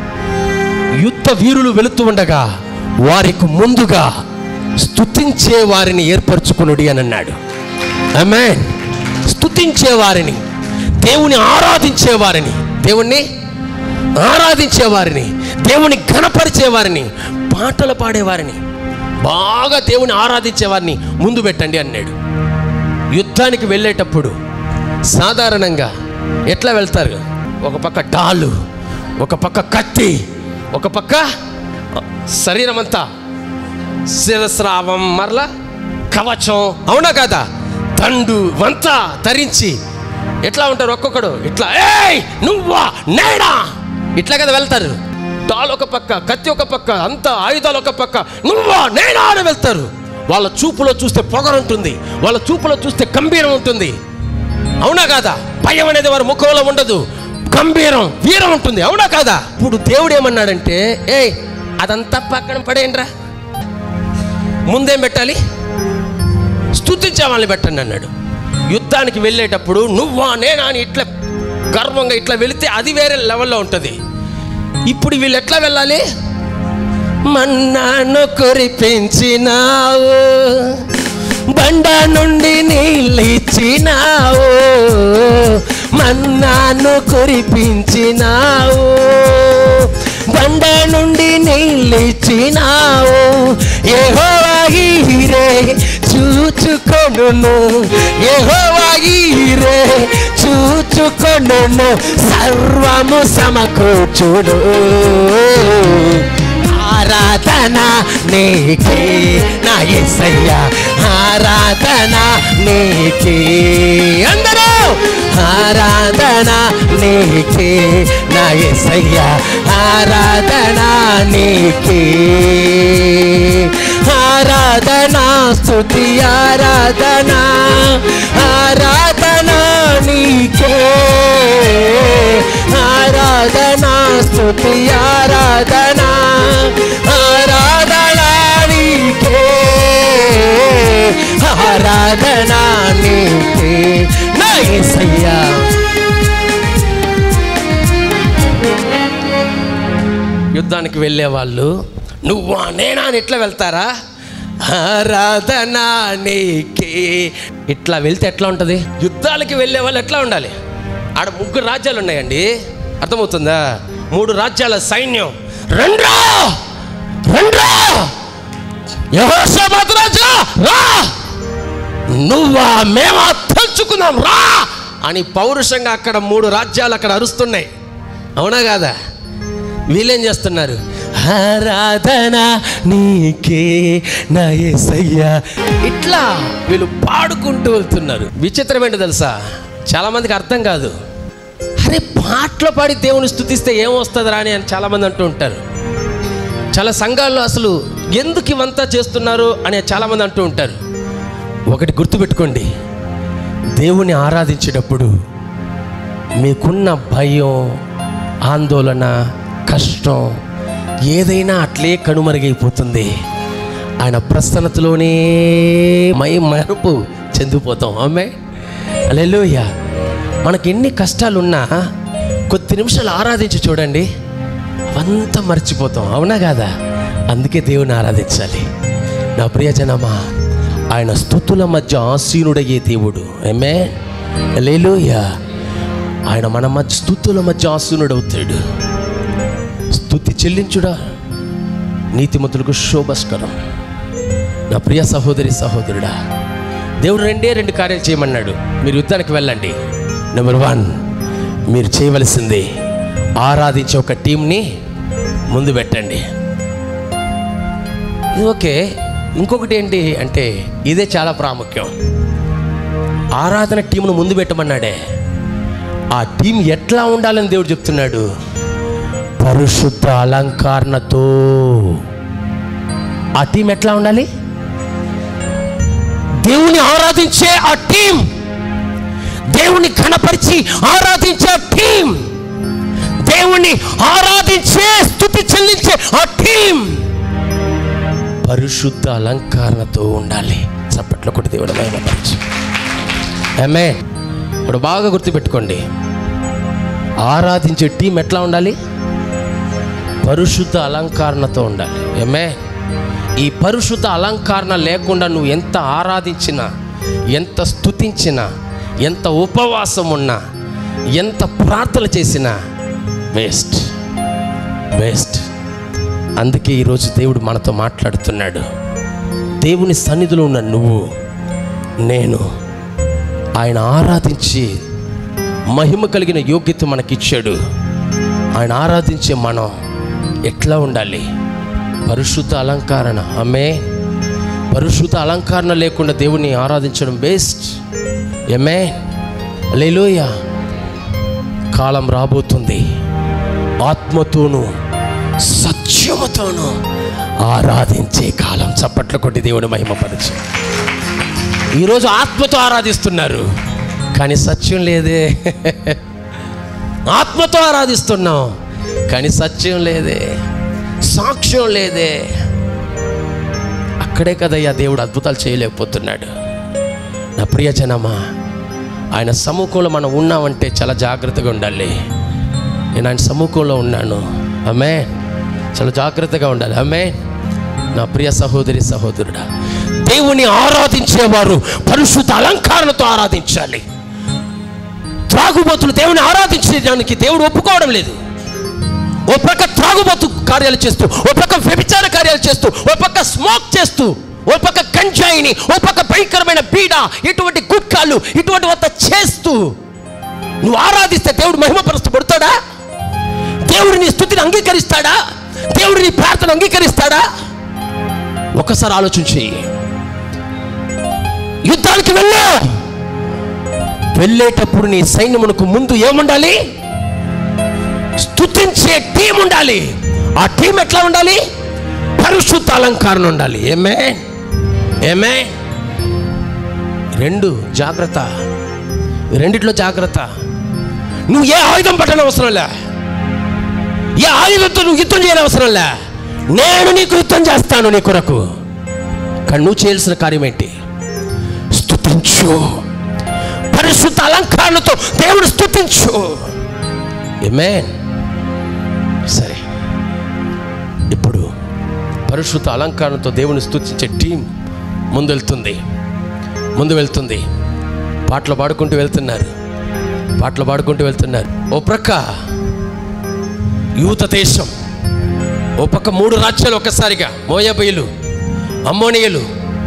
యుద్ధ వీరులు వెళుతూ ఉండగా వారికి ముందుగా స్తుతించే వారిని ఏర్పరచుకునుడి అని అన్నాడు ఆమేన్ స్తుతించే వారిని దేవుని ఆరాధించే వారిని దేవుణ్ణి ఆరాధించే వారిని దేవుని ఘనపరిచే వారిని పాటలు పాడేవారిని బాగా దేవుని ఆరాధించే వారిని ముందు పెట్టండి అన్నాడు యుద్ధానికి వెళ్ళేటప్పుడు సాధారణంగా ఎట్లా వెళ్తారు ఒక పక్క డాలు ఒక పక్క కత్తి ఒక పక్క శరీరం అంతా శిరస్రావం మరలా కవచం అవునా కదా దండు వంత ధరించి ఎట్లా ఉంటారు ఒక్కొక్కడు ఇట్లా ఏయ్ నువ్వా నేడా ఇట్లా కదా వెళ్తారు డాల్ ఒక పక్క కత్తి ఒక పక్క అంత ఆయుధాలు ఒక పక్క నువ్వా నేనా అని వెళ్తారు వాళ్ళ చూపులో చూస్తే పొగరుంటుంది వాళ్ళ చూపులో చూస్తే గంభీరం ఉంటుంది అవునా కాదా భయం అనేది వారి ముఖంలో ఉండదు గంభీరం వీరం ఉంటుంది అవునా కాదా ఇప్పుడు దేవుడు ఏమన్నాడంటే ఏయ్ అదంతా పక్కన పడేయండిరా ముందేం పెట్టాలి స్తుతించే వాళ్ళని పెట్టండి అన్నాడు యుద్ధానికి వెళ్ళేటప్పుడు నువ్వా నేనా అని ఇట్లా గర్వంగా ఇట్లా వెళితే అది వేరే లెవెల్లో ఉంటుంది ఇప్పుడు వీళ్ళు ఎట్లా వెళ్ళాలి మన్నాను కురిపించినావు బండ నుండి నీళ్ళిచ్చినావు మన్నాను కురిపించినావు బండ నుండి నీళ్ళిచ్చినావు ఏహోవాగిరే చూచుకొనును ఏహోవాగిరే చూచుకొనును సర్వము సమకూర్చుడు ఆరాధన నీకే నా ఎసయ్య ఆరాధన నీకే అందరూ ఆరాధన నీకే నా ఎసయ్య ఆరాధన నీకే ఆరాధన స్తుతి ఆరాధన ఆరాధన నీకే ఆరాధన స్తుతి ఆరాధన ఆరాధన నీకే ఆరాధన నీకే నా యేసయ్యా యుద్ధానికి వెళ్ళే వాళ్ళు నువ్వా నేనా అని ఇట్లా వెళ్తారా ఆరాధన నీకే ఇట్లా వెళ్తే ఎట్లా ఉంటుంది యుద్ధాలకి వెళ్ళే వాళ్ళు ఎట్లా ఉండాలి ఆడ ముగ్గురు రాజ్యాలు ఉన్నాయండి అర్థమవుతుందా మూడు రాజ్యాల సైన్యం రండ్రా రండ్రా యెహోషాపాతు రాజా రా నువ్వా మేమా తలుచుకుందాం రా అని పౌరుషంగా అక్కడ మూడు రాజ్యాలు అక్కడ అరుస్తున్నాయి అవునా కాదా వీళ్ళేం చేస్తున్నారు ఆరాధన నీకే నా యేసయ్యా ఇట్లా వీళ్ళు పాడుకుంటూ వెళ్తున్నారు విచిత్రం ఏంటో తెలుసా చాలా మందికి అర్థం కాదు అరే పాటలు పాడి దేవుని స్థుతిస్తే ఏమొస్తుందిరా అని చాలా మంది అంటూ ఉంటారు చాలా సంఘాల్లో అసలు ఎందుకు ఇవంతా చేస్తున్నారు అని చాలామంది అంటూ ఉంటారు ఒకటి గుర్తుపెట్టుకోండి దేవుని ఆరాధించేటప్పుడు మీకున్న భయం ఆందోళన కష్టం ఏదైనా అట్లే కనుమరుగైపోతుంది ఆయన ప్రసన్నతలోనే మై మరుపు చెందిపోతాం ఆమె అలెలుయ్య మనకి ఎన్ని కష్టాలున్నా కొద్ది నిమిషాలు ఆరాధించి చూడండి అవంతా మర్చిపోతాం అవునా కాదా అందుకే దేవుని ఆరాధించాలి నా ప్రియజనమా ఆయన స్థుతుల మధ్య ఆసీనుడయ్యే దేవుడు ఏమే లేలుయా ఆయన మన మధ్య స్థుతుల మధ్య ఆసీనుడవుతాడు స్థుతి చెల్లించుడా నీతిమంతులకు శోభస్కరం నా ప్రియ సహోదరి సహోదరుడా దేవుడు రెండే రెండు కార్యాలు చేయమన్నాడు మీరు యుద్ధానికి వెళ్ళండి నెంబర్ వన్ మీరు చేయవలసింది ఆరాధించే ఒక టీంని ముందు పెట్టండి ఇది ఓకే ఇంకొకటి ఏంటి అంటే ఇదే చాలా ప్రాముఖ్యం ఆరాధన టీంను ముందు పెట్టమన్నాడే ఆ టీం ఎట్లా ఉండాలని దేవుడు చెప్తున్నాడు పరిశుద్ధ అలంకరణతో ఆ టీం ఎట్లా ఉండాలి దేవుని ఆరాధించే ఆ టీం దేవుని కనపరిచి ఆరాధించే ఆ టీం దేవుణ్ణి ఆరాధించే స్థుతి చెల్లించే ఆ టీం పరిశుద్ధ అలంకరణతో ఉండాలి చప్పట్లో కూడా దేవుడు మహిమపరచు ఆమె ఇప్పుడు బాగా గుర్తుపెట్టుకోండి ఆరాధించే టీం ఎట్లా ఉండాలి పరిశుద్ధ అలంకరణతో ఉండాలి ఏమే ఈ పరిశుద్ధ అలంకరణ లేకుండా నువ్వు ఎంత ఆరాధించినా ఎంత స్తుతించినా ఎంత ఉపవాసం ఉన్నా ఎంత ప్రార్థన చేసినా వేస్ట్ వేస్ట్ అందుకే ఈరోజు దేవుడు మనతో మాట్లాడుతున్నాడు దేవుని సన్నిధిలో ఉన్న నువ్వు నేను ఆయన ఆరాధించి మహిమ కలిగిన యోగ్యత మనకిచ్చాడు ఆయన ఆరాధించే మనం ఎట్లా ఉండాలి పరిశుద్ధ అలంకరణ ఆమె పరిశుద్ధ అలంకరణ లేకుండా దేవుని ఆరాధించడం బెస్ట్ ఏమే లేలోయ కాలం రాబోతుంది ఆత్మతోనూ సత్యముతోనూ ఆరాధించే కాలం చప్పట్లు కొట్టి దేవుని మహిమపరచు ఈరోజు ఆత్మతో ఆరాధిస్తున్నారు కానీ సత్యం లేదే ఆత్మతో ఆరాధిస్తున్నాం కానీ సత్యం లేదే సాక్ష్యం లేదే అక్కడే కదయ్యా దేవుడు అద్భుతాలు చేయలేకపోతున్నాడు నా ప్రియజనమా ఆయన సముఖంలో మనం ఉన్నామంటే చాలా జాగ్రత్తగా ఉండాలి నేను ఆయన సముఖంలో ఉన్నాను ఆమె చాలా జాగ్రత్తగా ఉండాలి ఆమె నా ప్రియ సహోదరి సహోదరుడా దేవుని ఆరాధించేవారు పరిశుద్ధ అలంకరణతో ఆరాధించాలి త్రాగుబోతులు దేవుని ఆరాధించడానికి దేవుడు ఒప్పుకోవడం లేదు ఓ పక్క త్రాగుబోతు కార్యాలు చేస్తూ ఓ పక్క వ్యభిచార కార్యాలు చేస్తూ ఓ పక్క స్మోక్ చేస్తూ ఓ పక్క కంచాయిని ఓ పక్క భయంకరమైన బీడ ఇటువంటి గుట్కాలు ఇటువంటి అంత చేస్తూ నువ్వు ఆరాధిస్తే దేవుడు మహిమపరచబడతాడా దేవుడు నీ స్థుతిని అంగీకరిస్తాడా దేవుడు నీ ప్రార్థన అంగీకరిస్తాడా ఒకసారి ఆలోచించి యుద్ధానికి వెళ్ళా వెళ్ళేటప్పుడు నీ సైన్యమునకు ముందు ఏముండాలి స్తుతించే టీం ఉండాలి ఆ టీం ఎట్లా ఉండాలి పరిశుద్ధ అలంకారం ఉండాలి ఏమే ఏమే రెండు జాగ్రత్త రెండిట్లో జాగ్రత్త నువ్వు ఏ ఆయుధం పట్టని అవసరం లే ఏ ఆయుధంతో నువ్వు యుద్ధం చేయని అవసరం లే నేను నీకు యుద్ధం చేస్తాను నీ కొరకు కానీ నువ్వు చేయాల్సిన కార్యం ఏంటి స్తుతించు పరిశుద్ధ అలంకరణతో దేవుడు స్తుతించు ఏమే సరే ఇప్పుడు పరిశుద్ధ అలంకరణతో దేవుని స్తుతించే టీం ముందు వెళ్తుంది ముందు వెళ్తుంది పాటలు పాడుకుంటూ వెళ్తున్నారు పాటలు పాడుకుంటూ వెళ్తున్నారు ఓ ప్రక్క యూత దేశం ఓ పక్క మూడు రాజ్యాలు ఒక్కసారిగా మోయబయ్యులు అమ్మోనియలు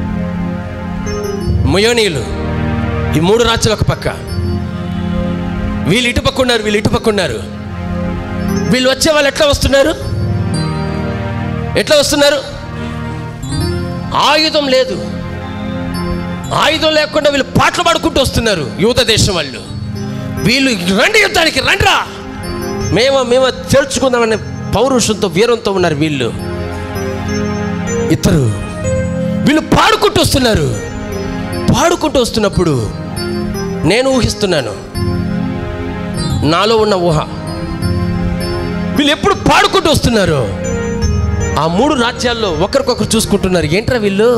మొయోనీయులు ఈ మూడు రాజ్యాలు ఒక పక్క వీళ్ళు ఇటు పక్క ఉన్నారు వీళ్ళు ఇటు పక్క ఉన్నారు వీళ్ళు వచ్చే వాళ్ళు ఎట్లా వస్తున్నారు ఎట్లా వస్తున్నారు ఆయుధం లేదు ఆయుధం లేకుండా వీళ్ళు పాటలు పాడుకుంటూ వస్తున్నారు యువత దేశం వాళ్ళు వీళ్ళు రండి యుద్ధానికి రండిరా మేము మేము చేర్చుకుందామనే పౌరుషంతో వీరంతో ఉన్నారు వీళ్ళు ఇద్దరు వీళ్ళు పాడుకుంటూ వస్తున్నారు పాడుకుంటూ వస్తున్నప్పుడు నేను ఊహిస్తున్నాను నాలో ఉన్న ఊహ వీళ్ళు ఎప్పుడు పాడుకుంటూ వస్తున్నారు ఆ మూడు రాజ్యాల్లో ఒకరికొకరు చూసుకుంటున్నారు ఏంట్రా వీళ్ళు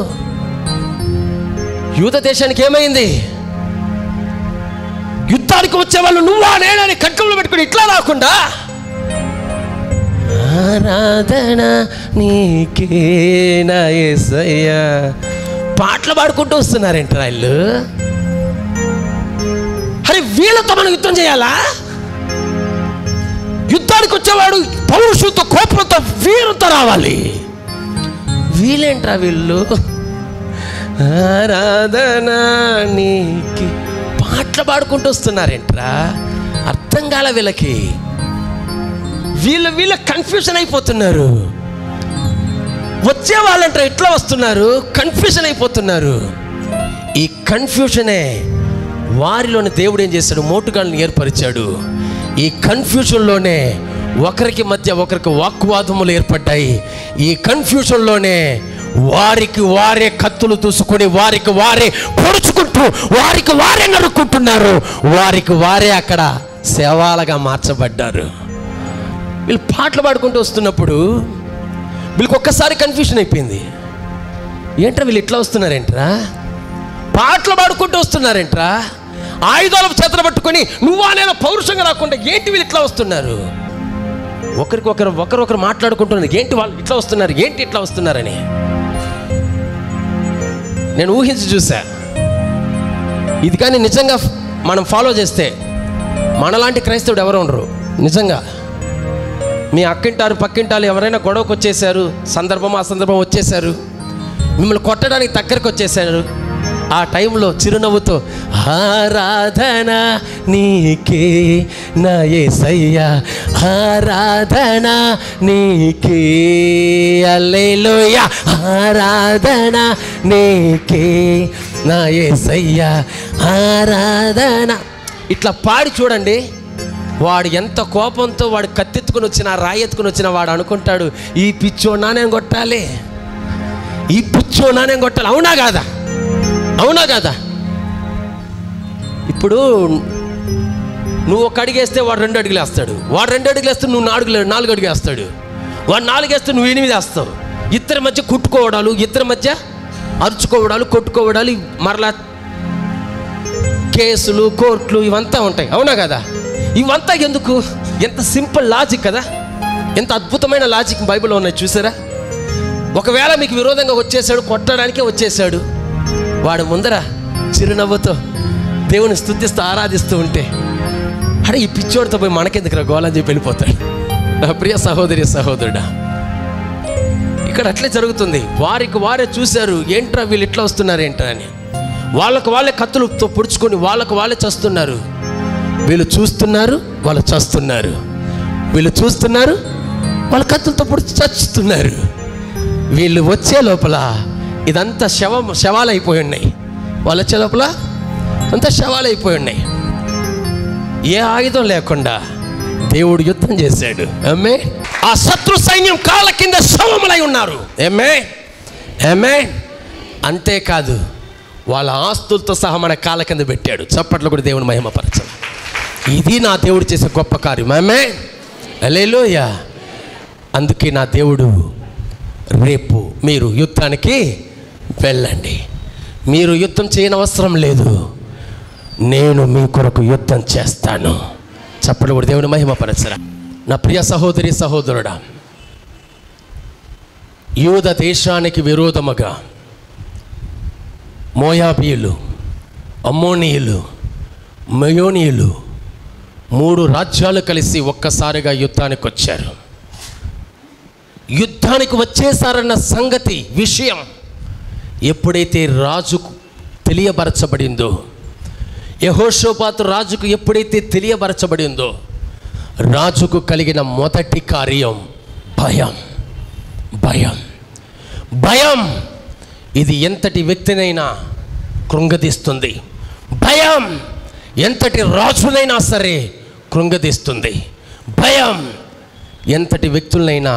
యూత దేశానికి ఏమైంది యుద్ధానికి వచ్చేవాళ్ళు నువ్వా నేనని కట్కంలో పెట్టుకుని ఇట్లా రాకుండా ఆరాధన నీకేనా యేసయ్యా పాటలు పాడుకుంటూ వస్తున్నారేంట్రా వీళ్ళు అరే వీళ్ళతో మనం యుద్ధం చేయాలా యుద్ధానికి వచ్చేవాడు పౌరుషంతో కోపంతో వీరుతో రావాలి వీళ్ళేంట్రా వీళ్ళు ఆరాధన నీకి పాటలు పాడుకుంటూ వస్తున్నారేంట్రా అర్థం కాల వీళ్ళకి వీళ్ళు వీళ్ళ కన్ఫ్యూజన్ అయిపోతున్నారు వచ్చే వాళ్ళంటే ఎట్లా వస్తున్నారు కన్ఫ్యూజన్ అయిపోతున్నారు ఈ కన్ఫ్యూజనే వారిలోని దేవుడు ఏం చేశాడు మోటుగాళ్ళని ఏర్పరిచాడు ఈ కన్ఫ్యూజన్లోనే ఒకరికి మధ్య ఒకరికి వాక్వాదములు ఏర్పడ్డాయి ఈ కన్ఫ్యూజన్లోనే వారికి వారే కత్తులు దూసుకొని వారికి వారే పొడుచుకుంటూ వారికి వారే నరుక్కుంటున్నారు వారికి వారే అక్కడ సేవాలుగా మార్చబడ్డారు వీళ్ళు పాటలు పాడుకుంటూ వస్తున్నప్పుడు వీళ్ళకి ఒక్కసారి కన్ఫ్యూషన్ అయిపోయింది ఏంట్రా వీళ్ళు ఇట్లా వస్తున్నారేంట్రా పాటలు పాడుకుంటూ వస్తున్నారేంట్రా ఆయుధాలు చేతలు పట్టుకొని నువ్వా నేను పౌరుషంగా రాకుండా ఏంటి వీళ్ళు ఇట్లా వస్తున్నారు ఒకరికొకరు ఒకరొకరు మాట్లాడుకుంటున్నారు ఏంటి వాళ్ళు ఇట్లా వస్తున్నారు ఏంటి ఇట్లా వస్తున్నారని నేను ఊహించి చూసా ఇది కానీ నిజంగా మనం ఫాలో చేస్తే మనలాంటి క్రైస్తవుడు ఎవరు ఉండరు నిజంగా మీ అక్కింటారు పక్కింటారు ఎవరైనా గొడవకు వచ్చేసారు సందర్భం ఆ సందర్భం వచ్చేసారు మిమ్మల్ని కొట్టడానికి దగ్గరకు వచ్చేసారు ఆ టైంలో చిరునవ్వుతో ఆరాధన నీకే నా యేసయ్యా ఆరాధన నీకే అల్లెలోయ ఆరాధన నీకే నా యేసయ్యా ఆరాధన ఇట్లా పాడి చూడండి వాడు ఎంత కోపంతో వాడు కత్తెత్తుకుని వచ్చిన రాయెత్తుకుని వచ్చిన వాడు అనుకుంటాడు ఈ పిచ్చోనా నేను కొట్టాలి ఈ పిచ్చోనా నేను కొట్టాలి అవునా కాదా అవునా కాదా ఇప్పుడు నువ్వు ఒక అడుగు వేస్తే వాడు రెండు అడుగులు వేస్తాడు వాడు రెండు అడుగులు వేస్తే నువ్వు నాలుగు నాలుగు అడుగు వేస్తాడు వాడు నాలుగు వేస్తే నువ్వు ఎనిమిది వేస్తావు ఇద్దరి మధ్య కుట్టుకోవడాలు ఇద్దరి మధ్య అరుచుకోవడాలు కొట్టుకోవడాలు మరలా కేసులు కోర్టులు ఇవంతా ఉంటాయి అవునా కదా ఇవంతా ఎందుకు ఎంత సింపుల్ లాజిక్ కదా ఎంత అద్భుతమైన లాజిక్ బైబిల్లో ఉన్నాయి చూసారా ఒకవేళ మీకు విరోధంగా వచ్చేసాడు కొట్టడానికే వచ్చేసాడు వాడు ముందర చిరునవ్వుతో దేవుని స్తుతిస్తూ ఆరాధిస్తూ ఉంటే అరే ఈ పిచ్చోడితో పోయి మనకెందుకురా గోలని చెప్పి వెళ్ళిపోతాడు నా ప్రియ సహోదరి సహోదరుడా ఇక్కడ అట్లే జరుగుతుంది వారికి వారే చూశారు ఏంట్రా వీళ్ళు ఇట్లా వస్తున్నారు ఏంట్రా అని వాళ్ళకు వాళ్ళే కత్తులతో పొడుచుకొని వాళ్ళకు వాళ్ళే చస్తున్నారు వీళ్ళు చూస్తున్నారు వాళ్ళు చస్తున్నారు వీళ్ళు చూస్తున్నారు వాళ్ళ కత్తులతో పొడిచి చస్తున్నారు వీళ్ళు వచ్చే లోపల ఇదంతా శవం శవాలు అయిపోయి ఉన్నాయి వాళ్ళు వచ్చే లోపల అంతా శవాలు అయిపోయి ఉన్నాయి ఏ ఆయుధం లేకుండా దేవుడు యుద్ధం చేశాడు అమ్మే ఆ శత్రు సైన్యం కాళ్ళ కింద శవములై ఉన్నారు ఏమే ఏమే అంతేకాదు వాళ్ళ ఆస్తులతో సహా మన కాళ్ళ కింద పెట్టాడు చప్పట్లు కూడా దేవుని మహిమపరచాలి ఇది నా దేవుడు చేసే గొప్ప కార్యం ఆమె అలేలోయ అందుకే నా దేవుడు రేపు మీరు యుద్ధానికి వెళ్ళండి మీరు యుద్ధం చేయని అవసరం లేదు నేను మీ కొరకు యుద్ధం చేస్తాను చప్పట్లు కూడా దేవుని మహిమపరచరా నా ప్రియ సహోదరి సహోదరుడా యూద దేశానికి విరోధముగా మోయాబీయులు అమ్మోనీయులు మయోనీయులు మూడు రాజ్యాలు కలిసి ఒక్కసారిగా యుద్ధానికి వచ్చారు యుద్ధానికి వచ్చేసారన్న సంగతి విషయం ఎప్పుడైతే రాజుకు తెలియబరచబడిందో యహోషోపాతు రాజుకు ఎప్పుడైతే తెలియబరచబడిందో రాజుకు కలిగిన మొదటి కార్యం భయం భయం భయం ఇది ఎంతటి వ్యక్తినైనా కృంగదీస్తుంది భయం ఎంతటి రాజునైనా సరే కృంగదీస్తుంది భయం ఎంతటి వ్యక్తులనైనా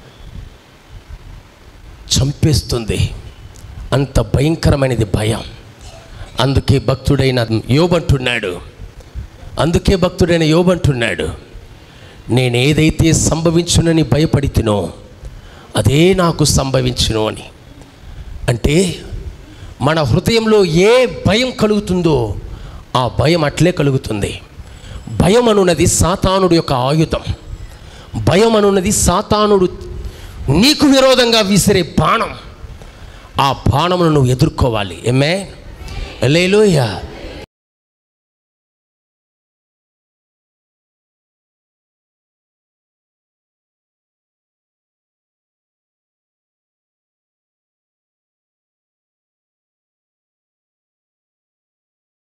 చంపేస్తుంది అంత భయంకరమైనది భయం అందుకే భక్తుడైన యోబంటున్నాడు అందుకే భక్తుడైన యోబంటున్నాడు నేను ఏదైతే సంభవించునని భయపడితినో అదే నాకు సంభవించును అని అంటే మన హృదయంలో ఏ భయం కలుగుతుందో ఆ భయం అట్లే కలుగుతుంది భయం అనున్నది సాతానుడు యొక్క ఆయుధం భయం అనున్నది సాతానుడు నీకు విరోధంగా విసిరే బాణం ఆ బాణమును నువ్వు ఎదుర్కోవాలి ఏమే లేలోయ